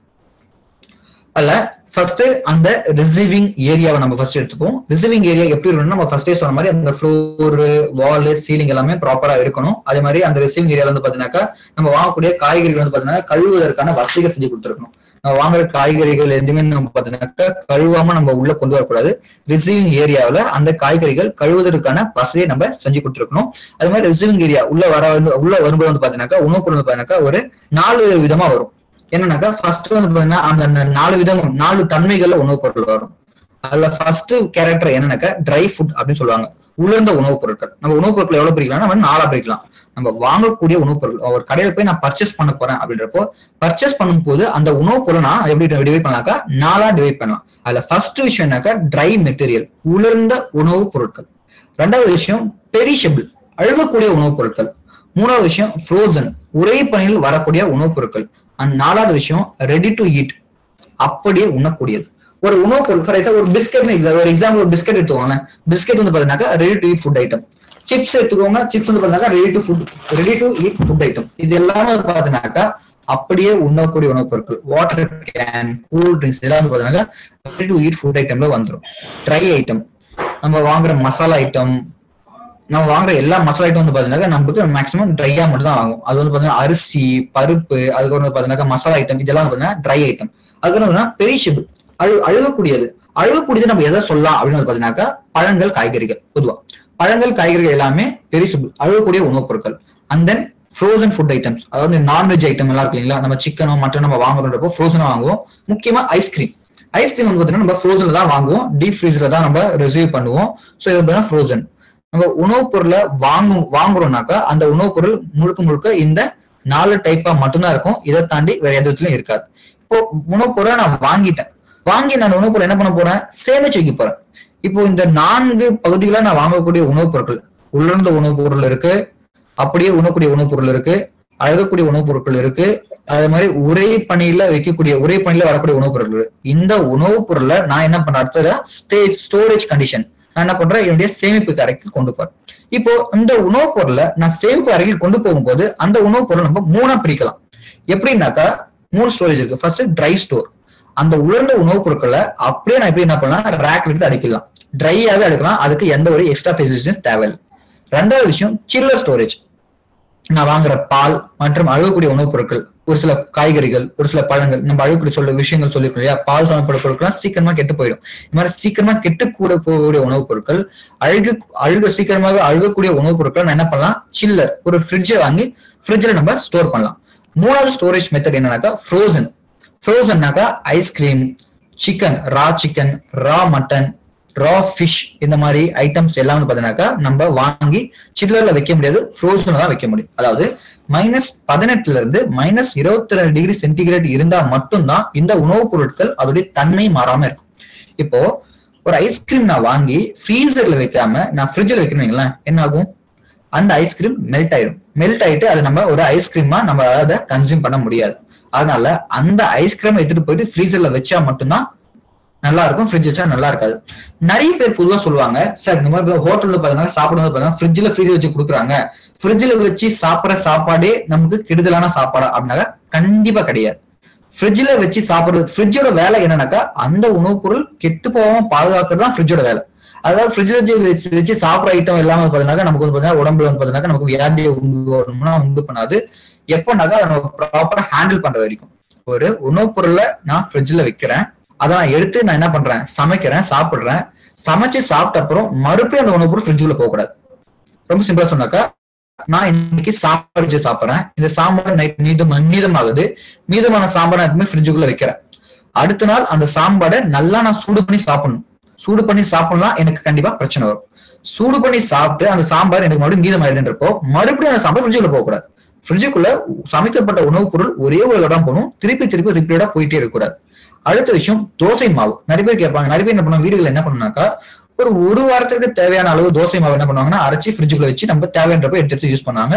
அல்ல ஃபர்ஸ்ட் அந்த ரிசீவிங் ஏரியாவை நம்ம ஃபர்ஸ்ட் எடுத்துப்போம் ரிசீவிங் ஏரியா எப்படி இருக்கணும் நம்ம ஃபர்ஸ்டே சொன்ன மாதிரி அந்த ஃப்ளோர் வால் சீலிங் எல்லாமே ப்ராப்பரா இருக்கணும் அதே மாதிரி அந்த ரிசீவிங் ஏரியால வந்து பாத்தீங்கன்னாக்கா நம்ம வாங்கக்கூடிய காய்கறிகள் வந்து பாத்தீங்கன்னா கழுவுவதற்கான வசதிகள் செஞ்சு கொடுத்துருக்கணும் நம்ம வாங்குற காய்கறிகள் எதுவுமே நம்ம பாத்தீங்கன்னாக்கா கழுவாம நம்ம உள்ள கொண்டு வரக்கூடாது ரிசீவிங் ஏரியாவில் அந்த காய்கறிகள் கழுவுவதற்கான வசதியை நம்ம செஞ்சு கொடுத்துருக்கணும் அது மாதிரி ரிசீவிங் ஏரியா உள்ள வர உள்ள வரும்போது வந்து பாத்தீங்கன்னாக்கா உணவு பொருள் வந்து பாத்தீங்கன்னாக்கா ஒரு நாலு விதமா வரும் என்னன்னாக்கா ஃபர்ஸ்ட் வந்து பாத்தீங்கன்னா அந்த அந்த நாலு விதம் நாலு தன்மைகள்ல உணவுப் பொருள் வரும் அதுல ஃபர்ஸ்ட் கேரக்டர் என்னன்னாக்கா ட்ரை ஃபுட் அப்படின்னு சொல்லுவாங்க உலர்ந்த உணவுப் பொருட்கள் நம்ம உணவுப் பொருட்கள் எவ்வளவு பிரிக்கலாம் நம்ம நாலா பிரிக்கலாம் நம்ம வாங்கக்கூடிய உணவுப் பொருள் ஒரு கடையில போய் நான் பர்ச்சேஸ் பண்ண போறேன் அப்படின்றப்போ பர்ச்சேஸ் பண்ணும்போது அந்த உணவுப் பொருளை நான் எப்படி டிவைட் பண்ணலாக்கா நாலா டிவைட் பண்ணலாம் அதுல ஃபர்ஸ்ட் விஷயம் என்னக்கா ட்ரை மெட்டீரியல் உலர்ந்த உணவுப் பொருட்கள் ரெண்டாவது விஷயம் பெரிஷபிள் அழுகக்கூடிய உணவுப் பொருட்கள் மூணாவது விஷயம் ஃப்ரோசன் உரைப்பணியில் வரக்கூடிய உணவுப் பொருட்கள் அண்ட் நாலாவது விஷயம் ரெடி டு ஈட் அப்படியே உண்ணக்கூடியது ஒரு உணவுப் பொருள் ஃபார் எக்ஸாம்பிள் ஒரு பிஸ்கெட் ஒரு எக்ஸாம்பிள் ஒரு பிஸ்கெட் எடுத்துக்கோங்களேன் பிஸ்கெட் வந்து பாத்தீங்கன்னா ready to eat food item chips எடுத்துக்கோங்க சிப்ஸ் வந்து பாத்தீங்கன்னா ready to food ready to eat food item இது எல்லாமே பாத்தீங்கன்னாக்கா அப்படியே உண்ணக்கூடிய உணவுப் பொருட்கள் வாட்டர் கேன் கூல் ட்ரிங்க்ஸ் இதெல்லாம் வந்து பாத்தீங்கன்னா ரெடி டு ஈட் ஃபுட் ஐட்டம்ல வந்துடும் ட்ரை ஐட்டம் நம்ம வாங்குற மசாலா ஐட்டம் நம்ம வாங்குற எல்லா மசாலா ஐட்டம் வந்து பாத்தீங்கன்னா நமக்கு மேக்ஸிமம் ட்ரையா மட்டும் தான் ஆகும் அது வந்து பாத்தீங்கன்னா அரிசி பருப்பு அதுக்கப்புறம் வந்து பாத்தீங்கன்னா மசாலா ஐட்டம் இதெல்லாம் வந்து பாத்தீங்கன்னா ட்ரை ஐட்டம் அதுக்கப்புறம் பெரிஷபிள் அழு அழுகக்கூடியது அழுகக்கூடியது நம்ம எதை சொல்லலாம் அப்படின்னு வந்து பாத்தீங்கன்னாக்கா பழங்கள் காய்கறிகள் பொதுவா பழங்கள் காய்கறிகள் எல்லாமே பெரிஷபிள் அழுகக்கூடிய உணவுப் பொருட்கள் and then frozen food items அதாவது நான்வெஜ் ஐட்டம் எல்லாம் இருக்கு இல்லைங்களா நம்ம சிக்கனோ மட்டன் நம்ம வாங்குறப்போ ஃப்ரோசனா வாங்குவோம் முக்கியமா ஐஸ்கிரீம் ஐஸ்கிரீம் வந்து பாத்தீங்கன்னா நம்ம ஃப்ரோசன்ல தான் வாங்குவோம் டீப் ஃப்ரீஸ்ல தான் நம்ம ரிசீவ் பண்ணுவோம் ஸோ இது ஃப்ரோசன் நம்ம உணவுப் பொருளை வாங்கும் வாங்குறோம்னாக்கா அந்த உணவுப் பொருள் முழுக்க முழுக்க இந்த நாலு டைப்பா மட்டும்தான் இருக்கும் இதை தாண்டி வேற எதுலயும் இருக்காது இப்போ உணவுப் பொருளை நான் வாங்கிட்டேன் வாங்கி நான் உணவுப் பொருள் என்ன பண்ண போறேன் சேமிச்சு வைக்க போறேன் இப்போ இந்த நான்கு பகுதிகளா நான் வாங்கக்கூடிய உணவுப் பொருட்கள் உலர்ந்த உணவுப் பொருள் இருக்கு அப்படியே உண்ணக்கூடிய உணவுப் பொருள் இருக்கு அழகக்கூடிய உணவுப் பொருட்கள் இருக்கு அதே மாதிரி உரை பணியில வைக்கக்கூடிய உரை பணியில வரக்கூடிய உணவுப் பொருட்கள் இந்த உணவுப் பொருளை நான் என்ன பண்றேன் அடுத்தது ஸ்டேஜ் ஸ்டோரேஜ் கண்டிஷன் நான் என்ன பண்றேன் என்னுடைய சேமிப்பு அறைக்கு கொண்டு போறேன் இப்போ இந்த உணவுப் பொருளை நான் சேமிப்பு அறைக்கு கொண்டு போகும்போது அந்த உணவுப் பொருளை நம்ம மூணா பிரிக்கலாம் எப்படின்னாக்கா மூணு ஸ்டோரேஜ் இருக்கு ஃபர்ஸ்ட் ட்ரை ஸ்டோர் அந்த உலர்ந்த உணவுப் பொருட்களை அப்படியே நான் எப்படி என்ன பண்ணலாம் ரேக் எடுத்து அடிக்கலாம் ட்ரையாவே எடுக்கலாம் அதுக்கு எந்த ஒரு எக்ஸ்ட்ரா ஃபெசிலிட்டிஸ் தேவையில்லை ரெண்டாவது விஷயம் சில்லர் ஸ்டோரேஜ் நான் வாங்குற பால் மற்றும் அழுகக்கூடிய உணவுப் பொருட்கள் ஒரு சில காய்கறிகள் ஒரு சில பழங்கள் நம்ம அழுகக்கூடிய சொல்ல விஷயங்கள் சொல்லிருக்கோம் இல்லையா பால் சம்பந்தப்பட்ட பொருட்கள் சீக்கிரமா கெட்டு போயிடும் இந்த மாதிரி சீக்கிரமா கெட்டு கூட போகக்கூடிய உணவுப் பொருட்கள் அழுகு அழுக சீக்கிரமாக அழுகக்கூடிய உணவுப் பொருட்கள் நான் என்ன பண்ணலாம் சில்லர் ஒரு ஃப்ரிட்ஜை வாங்கி ஃப்ரிட்ஜில் நம்ம ஸ்டோர் பண்ணலாம் மூணாவது ஸ்டோரேஜ் மெத்தட் என்னன்னாக்கா ஃப்ரோசன் ஃப்ரோசன்னாக்கா ice cream chicken raw chicken raw mutton raw fish இந்த மாதிரி ஐட்டம்ஸ் எல்லாம் வந்து பாத்தீங்கன்னாக்கா நம்ம வாங்கி சில்லர்ல வைக்க முடியாது ஃப்ரோசன்ல தான் வைக்க முடியும் அதாவது மைனஸ் பதினெட்டுல இருந்து மைனஸ் இருபத்தி ரெண்டு டிகிரி சென்டிகிரேட் இருந்தா மட்டும்தான் இந்த உணவுப் பொருட்கள் அதோடைய தன்மை மாறாம இருக்கும் இப்போ ஒரு ஐஸ்கிரீம் நான் வாங்கி ஃப்ரீசர்ல வைக்காம நான் ஃப்ரிட்ஜில் வைக்கணும் வைங்களேன் என்ன ஆகும் அந்த ஐஸ்கிரீம் மெல்ட் ஆயிடும் மெல்ட் ஆயிட்டு அதை நம்ம ஒரு ஐஸ்கிரீமா நம்ம அதை கன்சியூம் பண்ண முடியாது அதனால அந்த ஐஸ்கிரீம் எடுத்துட்டு போயிட்டு ஃப்ரீசர்ல வச்சா மட்டும்தான் நல்லா இருக்கும் ஃப்ரிட்ஜ் வச்சா நல்லா இருக்காது நிறைய பேர் பொதுவா சொல்லுவாங்க சார் இந்த மாதிரி ஹோட்டல்ல பாத்தீங்கன்னா சாப்பிடுறது பாத்தீங்கன்னா ஃப்ரிட்ஜ்ல ஃப்ரீஸ் வச்சு கொடுக்குறாங்க ஃப்ரிட்ஜ்ல வச்சு சாப்பிடுற சாப்பாடே நமக்கு கெடுதலான சாப்பாடா அப்படின்னாக்கா கண்டிப்பா கிடையாது ஃப்ரிட்ஜ்ல வச்சு சாப்பிடுறது ஃப்ரிட்ஜோட வேலை என்னன்னாக்கா அந்த உணவுப் பொருள் கெட்டு போகாம பாதுகாக்கிறது தான் ஃப்ரிட்ஜோட வேலை அதாவது ஃப்ரிட்ஜ்ல வச்சு வச்சு சாப்பிட்ற ஐட்டம் எல்லாமே பாத்தீங்கன்னா நமக்கு வந்து பாத்தீங்கன்னா உடம்புல வந்து பாத்தீங்கன்னா நமக்கு வியாதியை உண்டு வரணும்னா உண்டு பண்ணாது எப்போனாக்கா அதை நம்ம ப்ராப்பரா ஹேண்டில் பண்ற வரைக்கும் ஒரு உணவுப் பொருளை நான் ஃப்ரிட்ஜ்ல வைக்கிறேன் அதை நான் எடுத்து நான் என்ன பண்றேன் சமைக்கிறேன் சாப்பிடுறேன் சமைச்சு சாப்பிட்ட அப்புறம் மறுபடியும் அந்த உணவுப் பொருள் ஃப்ரிட்ஜுக்குள்ள போக கூடாது ரொம்ப சிம்பிளா சொன்னாக்கா நான் இன்னைக்கு சாம்பார் வச்சு சாப்பிடுறேன் இந்த சாம்பார் நைட் மீதம் மீதமாகுது மீதமான சாம்பார் நான் எதுவுமே ஃப்ரிட்ஜுக்குள்ள வைக்கிறேன் அடுத்த நாள் அந்த சாம்பாரை நல்லா நான் சூடு பண்ணி சாப்பிடணும் சூடு பண்ணி சாப்பிடலாம் எனக்கு கண்டிப்பா பிரச்சனை வரும் சூடு பண்ணி சாப்பிட்டு அந்த சாம்பார் எனக்கு மறுபடியும் மீதம் ஆயிடுன்றப்போ மறுபடியும் அந்த சாம்பார் ஃப்ரிட்ஜுக்குள்ள போக கூடாது ஃப்ரிட்ஜுக்குள்ள சமைக்கப்பட்ட உணவுப் பொருள் ஒரே ஒரு இடம் போகணும் திருப்பி திருப்பி ரிப்பீட்டா போயிட்டே இருக்கக்கூடாது அடுத்த விஷயம் தோசை மாவு நிறைய பேர் கேட்பாங்க நிறைய பேர் என்ன பண்ணுவாங்க வீடுகள் என்ன பண்ணுனாக்கா ஒரு ஒரு வாரத்துக்கு தேவையான அளவு தோசை மாவு என்ன பண்ணுவாங்கன்னா அரைச்சி ஃப்ரிட்ஜுக்குள்ள வச்சு நம்ம தேவையான்றப்ப எடுத்து எடுத்து யூஸ் பண்ணாங்க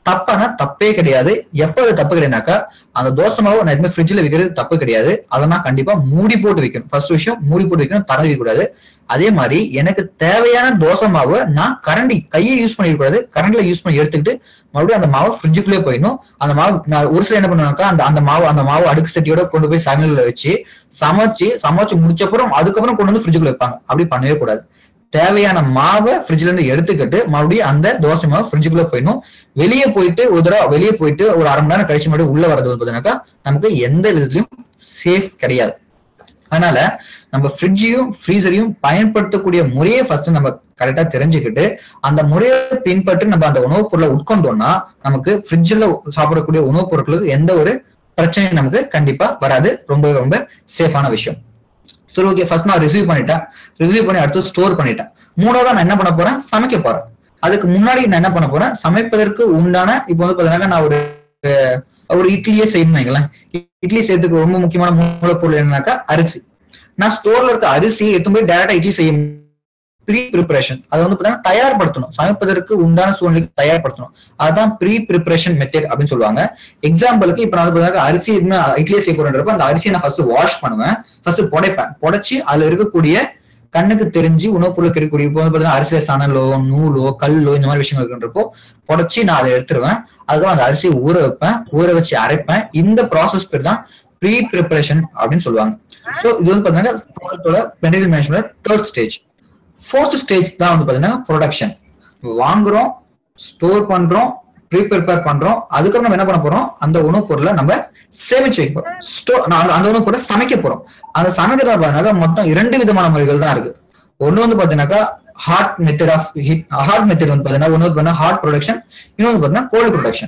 தப்பானா தப்பே கிடையாது எப்ப அது தப்பு கிடையாதுனாக்கா அந்த தோசை மாவு நான் எதுவுமே ஃப்ரிட்ஜ்ல வைக்கிறது தப்பு கிடையாது அதை நான் கண்டிப்பா மூடி போட்டு வைக்கணும் ஃபர்ஸ்ட் விஷயம் மூடி போட்டு வைக்கணும் தர வைக்க கூடாது அதே மாதிரி எனக்கு தேவையான தோசை மாவு நான் கரண்டி கையை யூஸ் பண்ணிடக்கூடாது கரண்ட்ல யூஸ் பண்ணி எடுத்துக்கிட்டு மறுபடியும் அந்த மாவு ஃப்ரிட்ஜுக்குள்ளே போயிடணும் அந்த மாவு நான் ஒரு சில என்ன பண்ணுவாங்கக்கா அந்த அந்த மாவு அந்த மாவு அடுக்கு சட்டியோட கொண்டு போய் சமையல்ல வச்சு சமைச்சு சமைச்சு முடிச்சப்புறம் அதுக்கப்புறம் கொண்டு வந்து ஃப்ரிட்ஜுக்குள்ள வைப்பாங்க அப்படி பண்ணவே கூடாது தேவையான மாவை ஃப்ரிட்ஜ்ல இருந்து எடுத்துக்கிட்டு மறுபடியும் அந்த தோசை மாவு ஃப்ரிட்ஜுக்குள்ள போயிடணும் வெளியே போயிட்டு ஒரு தடவை வெளியே போயிட்டு ஒரு அரை மணி நேரம் கழிச்சு மறுபடியும் உள்ள வரது வந்து பாத்தீங்கன்னாக்கா நமக்கு எந்த விதத்திலும் சேஃப் கிடையாது அதனால நம்ம ஃப்ரிட்ஜையும் ஃப்ரீசரையும் பயன்படுத்தக்கூடிய முறையை ஃபர்ஸ்ட் நம்ம கரெக்டா தெரிஞ்சுக்கிட்டு அந்த முறையை பின்பற்றி நம்ம அந்த உணவுப் பொருளை உட்கொண்டோம்னா நமக்கு ஃப்ரிட்ஜில் சாப்பிடக்கூடிய உணவுப் பொருட்களுக்கு எந்த ஒரு பிரச்சனையும் நமக்கு கண்டிப்பா வராது ரொம்ப ரொம்ப சேஃபான விஷயம் சரி ஓகே ஃபர்ஸ்ட் நான் ரிசீவ் பண்ணிட்டேன் ரிசீவ் பண்ணி அடுத்து ஸ்டோர் பண்ணிட்டேன் மூணாவதா நான் என்ன பண்ண போறேன் சமைக்க போறேன் அதுக்கு முன்னாடி நான் என்ன பண்ண போறேன் சமைப்பதற்கு உண்டான இப்போ வந்து பாத்தீங்கன்னா நான் ஒரு அஹ், ஒரு இட்லியே செய்யணும் வைங்களேன் இட்லி செய்யறதுக்கு ரொம்ப முக்கியமான மூலப்பொருள் என்னன்னாக்கா அரிசி நான் ஸ்டோர்ல இருக்க அரிசி எடுத்து போய் டேரக்டா இட்லி செய்ய ப்ரீ ப்ரிப்பரேஷன் அதை வந்து பாத்தீங்கன்னா தயார்படுத்தணும் சமைப்பதற்கு உண்டான சூழ்நிலைக்கு தயார்படுத்தணும் அதுதான் ப்ரீ ப்ரிப்பரேஷன் மெத்தட் அப்படின்னு சொல்லுவாங்க எக்ஸாம்பிளுக்கு இப்ப நான் வந்து பாத்தீங்கன்னா அரிசி என்ன இட்லியே செய்ய போறேன்றப்ப அந்த அரிசியை நான் ஃபர்ஸ்ட் வாஷ் பண்ணுவேன் ஃபர்ஸ்ட் புடைப்பேன் புடைச்சு அதுல இருக்கக்கூடிய கண்ணுக்கு தெரிஞ்சு உணவுப் பொருள் கிடைக்கக்கூடிய இப்போ வந்து பாத்தீங்கன்னா அரிசியில சணலோ நூலோ கல்லோ இந்த மாதிரி விஷயங்கள் இருக்குன்றப்போ புடைச்சி நான் அதை எடுத்துருவேன் அதுக்கப்புறம் அந்த அரிசியை ஊற வைப்பேன் ஊற வச்சு அரைப்பேன் இந்த ப்ராசஸ் பேர் தான் ப்ரீ ப்ரிப்பரேஷன் அப்படின்னு சொல்லுவாங்க சோ இது வந்து பாத்தீங்கன்னா material management third stage fourth stage தான் வந்து பாத்தீங்கன்னா ப்ரொடக்ஷன் வாங்குறோம் ஸ்டோர் பண்றோம் ப்ரீ ப்ரிப்பேர் பண்றோம் அதுக்கப்புறம் நம்ம என்ன பண்ண போறோம் அந்த உணவுப் பொருளை நம்ம சேமிச்சு வைக்க போறோம் ஸ்டோ அந்த உணவுப் பொருளை சமைக்க போறோம் அந்த சமைக்கிறத பார்த்தீங்கன்னா மொத்தம் இரண்டு விதமான முறைகள் தான் இருக்கு ஒண்ணு வந்து பாத்தீங்கன்னாக்கா hot method of heat hot method வந்து பாத்தீங்கன்னா ஒன்று வந்து பாத்தீங்கன்னா ஹார்ட் ப்ரொடக்ஷன் இன்னொன்று பாத்தீங்கன்னா கோல்டு ப்ரொடக்ஷன்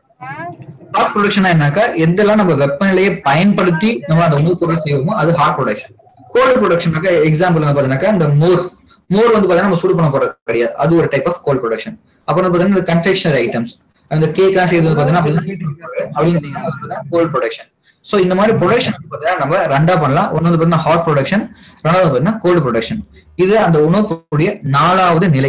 ஹார்ட் ப்ரொடக்ஷன் என்னக்கா எதெல்லாம் நம்ம வெப்பநிலையை பயன்படுத்தி நம்ம அந்த உணவுப் பொருள் செய்வோமோ அது ஹார்ட் ப்ரொடக்ஷன் கோல்டு ப்ரொடக்ஷனாக்கா எக்ஸாம்பிள் வந்து பாத்தீங்கன்னாக்கா இந்த மோர் மோர் வந்து பாத்தீங்கன்னா நம்ம சூடு பண்ண போறது கிடையாது அது ஒரு டைப் ஆஃப் கோல்ட் ப்ரொடக்ஷன் அப்புறம் வந்து பாத்தீங்கன்னா இந்த கன்ஃபெக்ஷனரி ஐட்டம்ஸ் அந்த கேக் எல்லாம் செய்யறது வந்து பாத்தீங்கன்னா அப்படின்னு கோல்ட் ப்ரொடக்ஷன் சோ இந்த மாதிரி ப்ரொடக்ஷன் பாத்தீங்கன்னா நம்ம ரெண்டா பண்ணலாம் ஒன்னு வந்து பாத்தீங்கன்னா ஹாட் ப்ரொடக்ஷன் ரெண்டாவது பாத்தீங்கன்னா கோல்டு ப்ரொடக்ஷன் இது அந்த உணவுப் பொருளுடைய நாலாவது நிலை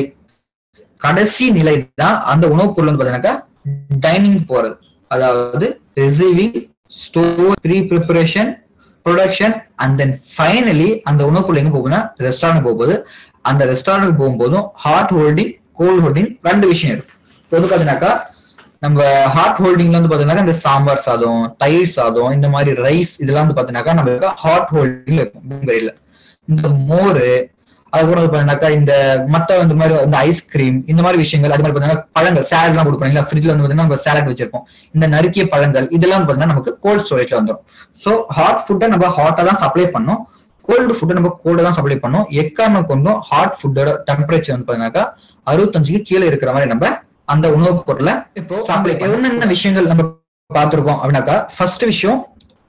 கடைசி நிலை தான் அந்த உணவுப் பொருள் வந்து பாத்தீங்கன்னாக்கா டைனிங் போறது அதாவது receiving store pre preparation production and then finally அந்த உணவுப் பொருள் எங்க போகுதுன்னா ரெஸ்டாரண்ட் போகும்போது அந்த ரெஸ்டாரண்ட் போகும்போதும் ஹாட் ஹோல்டிங் கோல்ட் ஹோல்டிங் ரெண்டு விஷயம் இருக்கு இப்போ வந்து பாத்தீங்கன்னாக்கா நம்ம ஹாட் ஹோல்டிங்ல வந்து பாத்தீங்கன்னா இந்த சாம்பார் சாதம் தயிர் சாதம் இந்த மாதிரி ரைஸ் இதெல்லாம் வந்து பாத்தீங்கன்னாக்கா நம்ம ஹாட் ஹோல்டிங்ல இருக்கும் வெறியில இந்த மோர் அதுக்கப்புறம் வந்து பாத்தீங்கன்னாக்கா இந்த மத்த இந்த மாதிரி இந்த ஐஸ்கிரீம் இந்த மாதிரி விஷயங்கள் அது மாதிரி பாத்தீங்கன்னா பழங்கள் சேலட் எல்லாம் கொடுப்பாங்க ஃப்ரிட்ஜ்ல வந்து பாத்தீங்கன்னா நம்ம சேலட் வச்சிருப்போம் இந்த நறுக்கிய பழங்கள் இதெல்லாம் வந்து பாத்தீங்கன்னா நமக்கு கோல்ட் ஸ்டோரேஜ்ல வந்துடும் சோ ஹாட் ஃபுட்டை நம்ம ஹாட்டா தான் சப்ளை பண்ணோம் கோல்டு ஃபுட்டை நம்ம கோல்டு தான் சப்ளை பண்ணோம் எக்காம கொண்டும் ஹாட் ஃபுட்டோட டெம்பரேச்சர் வந்து பாத்தீங்கன்னாக்கா அறுபத்தஞ்சுக்கு கீழே இருக்கிற மாதிரி நம்ம அந்த உணவுப் பொருளை இப்போ சப்ளை என்னென்ன விஷயங்கள் நம்ம பார்த்திருக்கோம் அப்படின்னாக்கா ஃபர்ஸ்ட் விஷயம்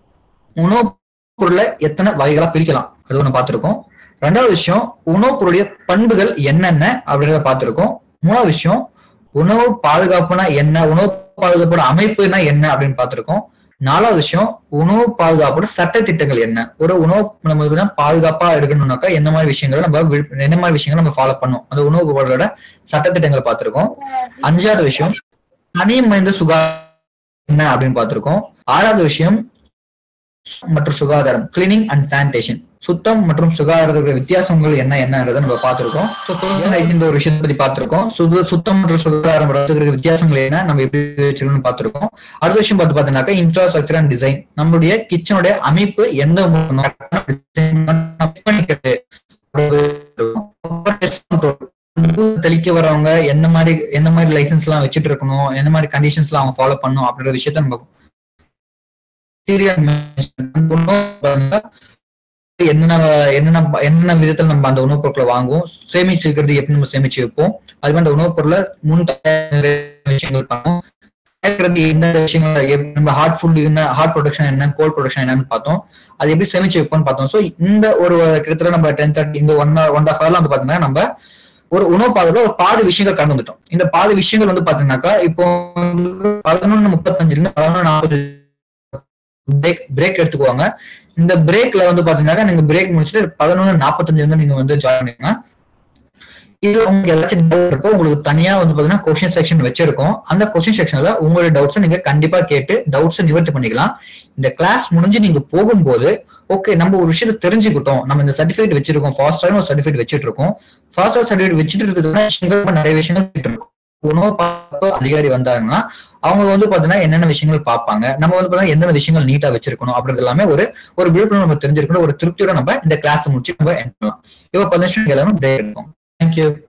உணவுப் பொருளை எத்தனை வகைகளா பிரிக்கலாம் அது ஒண்ணு பார்த்திருக்கோம் ரெண்டாவது விஷயம் உணவுப் பொருளுடைய பண்புகள் என்னென்ன அப்படின்றத பார்த்திருக்கோம் மூணாவது விஷயம் உணவு பாதுகாப்புனா என்ன உணவு பாதுகாப்போட அமைப்புனா என்ன அப்படின்னு பார்த்திருக்கோம் நாலாவது விஷயம் உணவு பாதுகாப்போட சட்ட திட்டங்கள் என்ன ஒரு உணவு நம்ம வந்து பாதுகாப்பா இருக்கணும்னாக்கா என்ன மாதிரி விஷயங்களை நம்ம வி- என்ன மாதிரி விஷயங்களை நம்ம ஃபாலோ பண்ணணும் அந்த உணவு பொருளோட சட்ட திட்டங்களை பார்த்திருக்கோம் அஞ்சாவது விஷயம் தனி மனித சுகாதாரம் என்ன அப்படின்னு பார்த்திருக்கோம் ஆறாவது விஷயம் மற்றும் சுகாதாரம் கிளீனிங் அண்ட் சானிடேஷன் சுத்தம் மற்றும் சுகாதாரத்துக்கு வித்தியாசங்கள் என்ன என்னன்றதை நம்ம பார்த்திருக்கோம் So, personal hygiene இந்த ஒரு விஷயத்தை பத்தி பார்த்திருக்கோம் சுத சுத்தம் மற்றும் சுகாதாரம் வளர்த்துக்கிற வித்தியாசங்கள் என்ன நம்ம எப்படி வச்சிருக்கணும்னு பார்த்திருக்கோம் அடுத்த விஷயம் பார்த்து பார்த்தீங்கன்னாக்கா இன்ஃப்ராஸ்ட்ரக்சர் அண்ட் டிசைன் நம்மளுடைய கிச்சனுடைய அமைப்பு எந்த மு- பண்ணிக்கிறது தெளிக்க வரவங்க என்ன மாதிரி என்ன மாதிரி லைசன்ஸ் எல்லாம் வச்சுட்டு இருக்கணும் என்ன மாதிரி கண்டிஷன்ஸ் எல்லாம் அவங்க ஃபாலோ பண்ணும் அப்படின்ற விஷயத்த நம்ம Interior management. அந்த உணவு பாத்தீங்கன்னா என்னென்ன என்னென்ன என்னென்ன விதத்துல நம்ம அந்த உணவுப் பொருட்களை வாங்குவோம் சேமிச்சு வைக்கிறது எப்படி நம்ம சேமிச்சு வைப்போம் அது மாதிரி அந்த உணவுப் பொருளை முன் தயார் விஷயங்கள் பண்ணுவோம் தயாரிக்கிறது எந்த விஷயங்கள் எப்படி நம்ம ஹார்ட் ஃபுட் என்ன ஹார்ட் ப்ரொடக்ஷன் என்ன கோல்ட் ப்ரொடக்ஷன் என்னன்னு பார்த்தோம் அது எப்படி சேமிச்சு வைப்போம்னு பார்த்தோம் ஸோ இந்த ஒரு கிட்டத்தட்ட நம்ம டென் தேர்ட்டி இந்த ஒன் ஒன் ஆஃப் ஹவர்ல வந்து பாத்தீங்கன்னா நம்ம ஒரு உணவு பாதுகாப்புல ஒரு பாதி விஷயங்கள் கடந்து வந்துட்டோம் இந்த பாதி விஷயங்கள் வந்து பாத்தீங்கன்னாக்கா இப்போ பதினொன்னு முப்பத்தஞ்சுல இருந்து பதினொன்று நாற்பது பிரேக் பிரேக் எடுத்துக்குவாங்க இந்த பிரேக்ல வந்து பாத்தீங்கன்னா நீங்க பிரேக் முடிச்சுட்டு பதினொன்று நாற்பத்தஞ்சுல இருந்து நீங்க வந்து ஜாயின் பண்ணுங்க இது உங்களுக்கு ஏதாச்சும் டவுட் இருக்கோ உங்களுக்கு தனியா வந்து பாத்தீங்கன்னா கொஸ்டின் செக்ஷன் வச்சிருக்கோம் அந்த கொஸ்டின் செக்ஷன்ல உங்களோட டவுட்ஸ் நீங்க கண்டிப்பா கேட்டு டவுட்ஸ் நிவர்த்தி பண்ணிக்கலாம் இந்த கிளாஸ் முடிஞ்சு நீங்க போகும்போது ஓகே நம்ம ஒரு விஷயத்தை தெரிஞ்சுக்கிட்டோம் நம்ம இந்த சர்டிஃபிகேட் வச்சிருக்கோம் ஃபாஸ்டான ஒரு சர்டிஃபிகேட் வச்சிட்டு இருக்கோம் ஃபாஸ்டா சர்டிஃபிகேட் வச்சுட்டு இருக்கிறதுனால விஷயங்கள் நிறைய விஷயங்கள் கேட்டு இருக்கோம் உணவு பாதுகாப்பு அதிகாரி வந்தாங்கன்னா அவங்க வந்து பாத்தீங்கன்னா என்னென்ன விஷயங்கள் பார்ப்பாங்க நம்ம வந்து பாத்தீங்கன்னா எந்தெந்த விஷயங்கள் நீட்டா வச்சிருக்கணும் அப்படின்றது எல்லாமே ஒரு ஒரு விழிப்புணர்வு நம்ம தெரிஞ்சிருக்கணும் ஒரு திருப்தியோட நம்ம இந்த கிளாஸ் முடிச்சு நம்ம என் பண்ணலாம் இப்போ பத்து நிமிஷம் எல்லாமே பிரேக் இருக்கும் தேங்க்யூ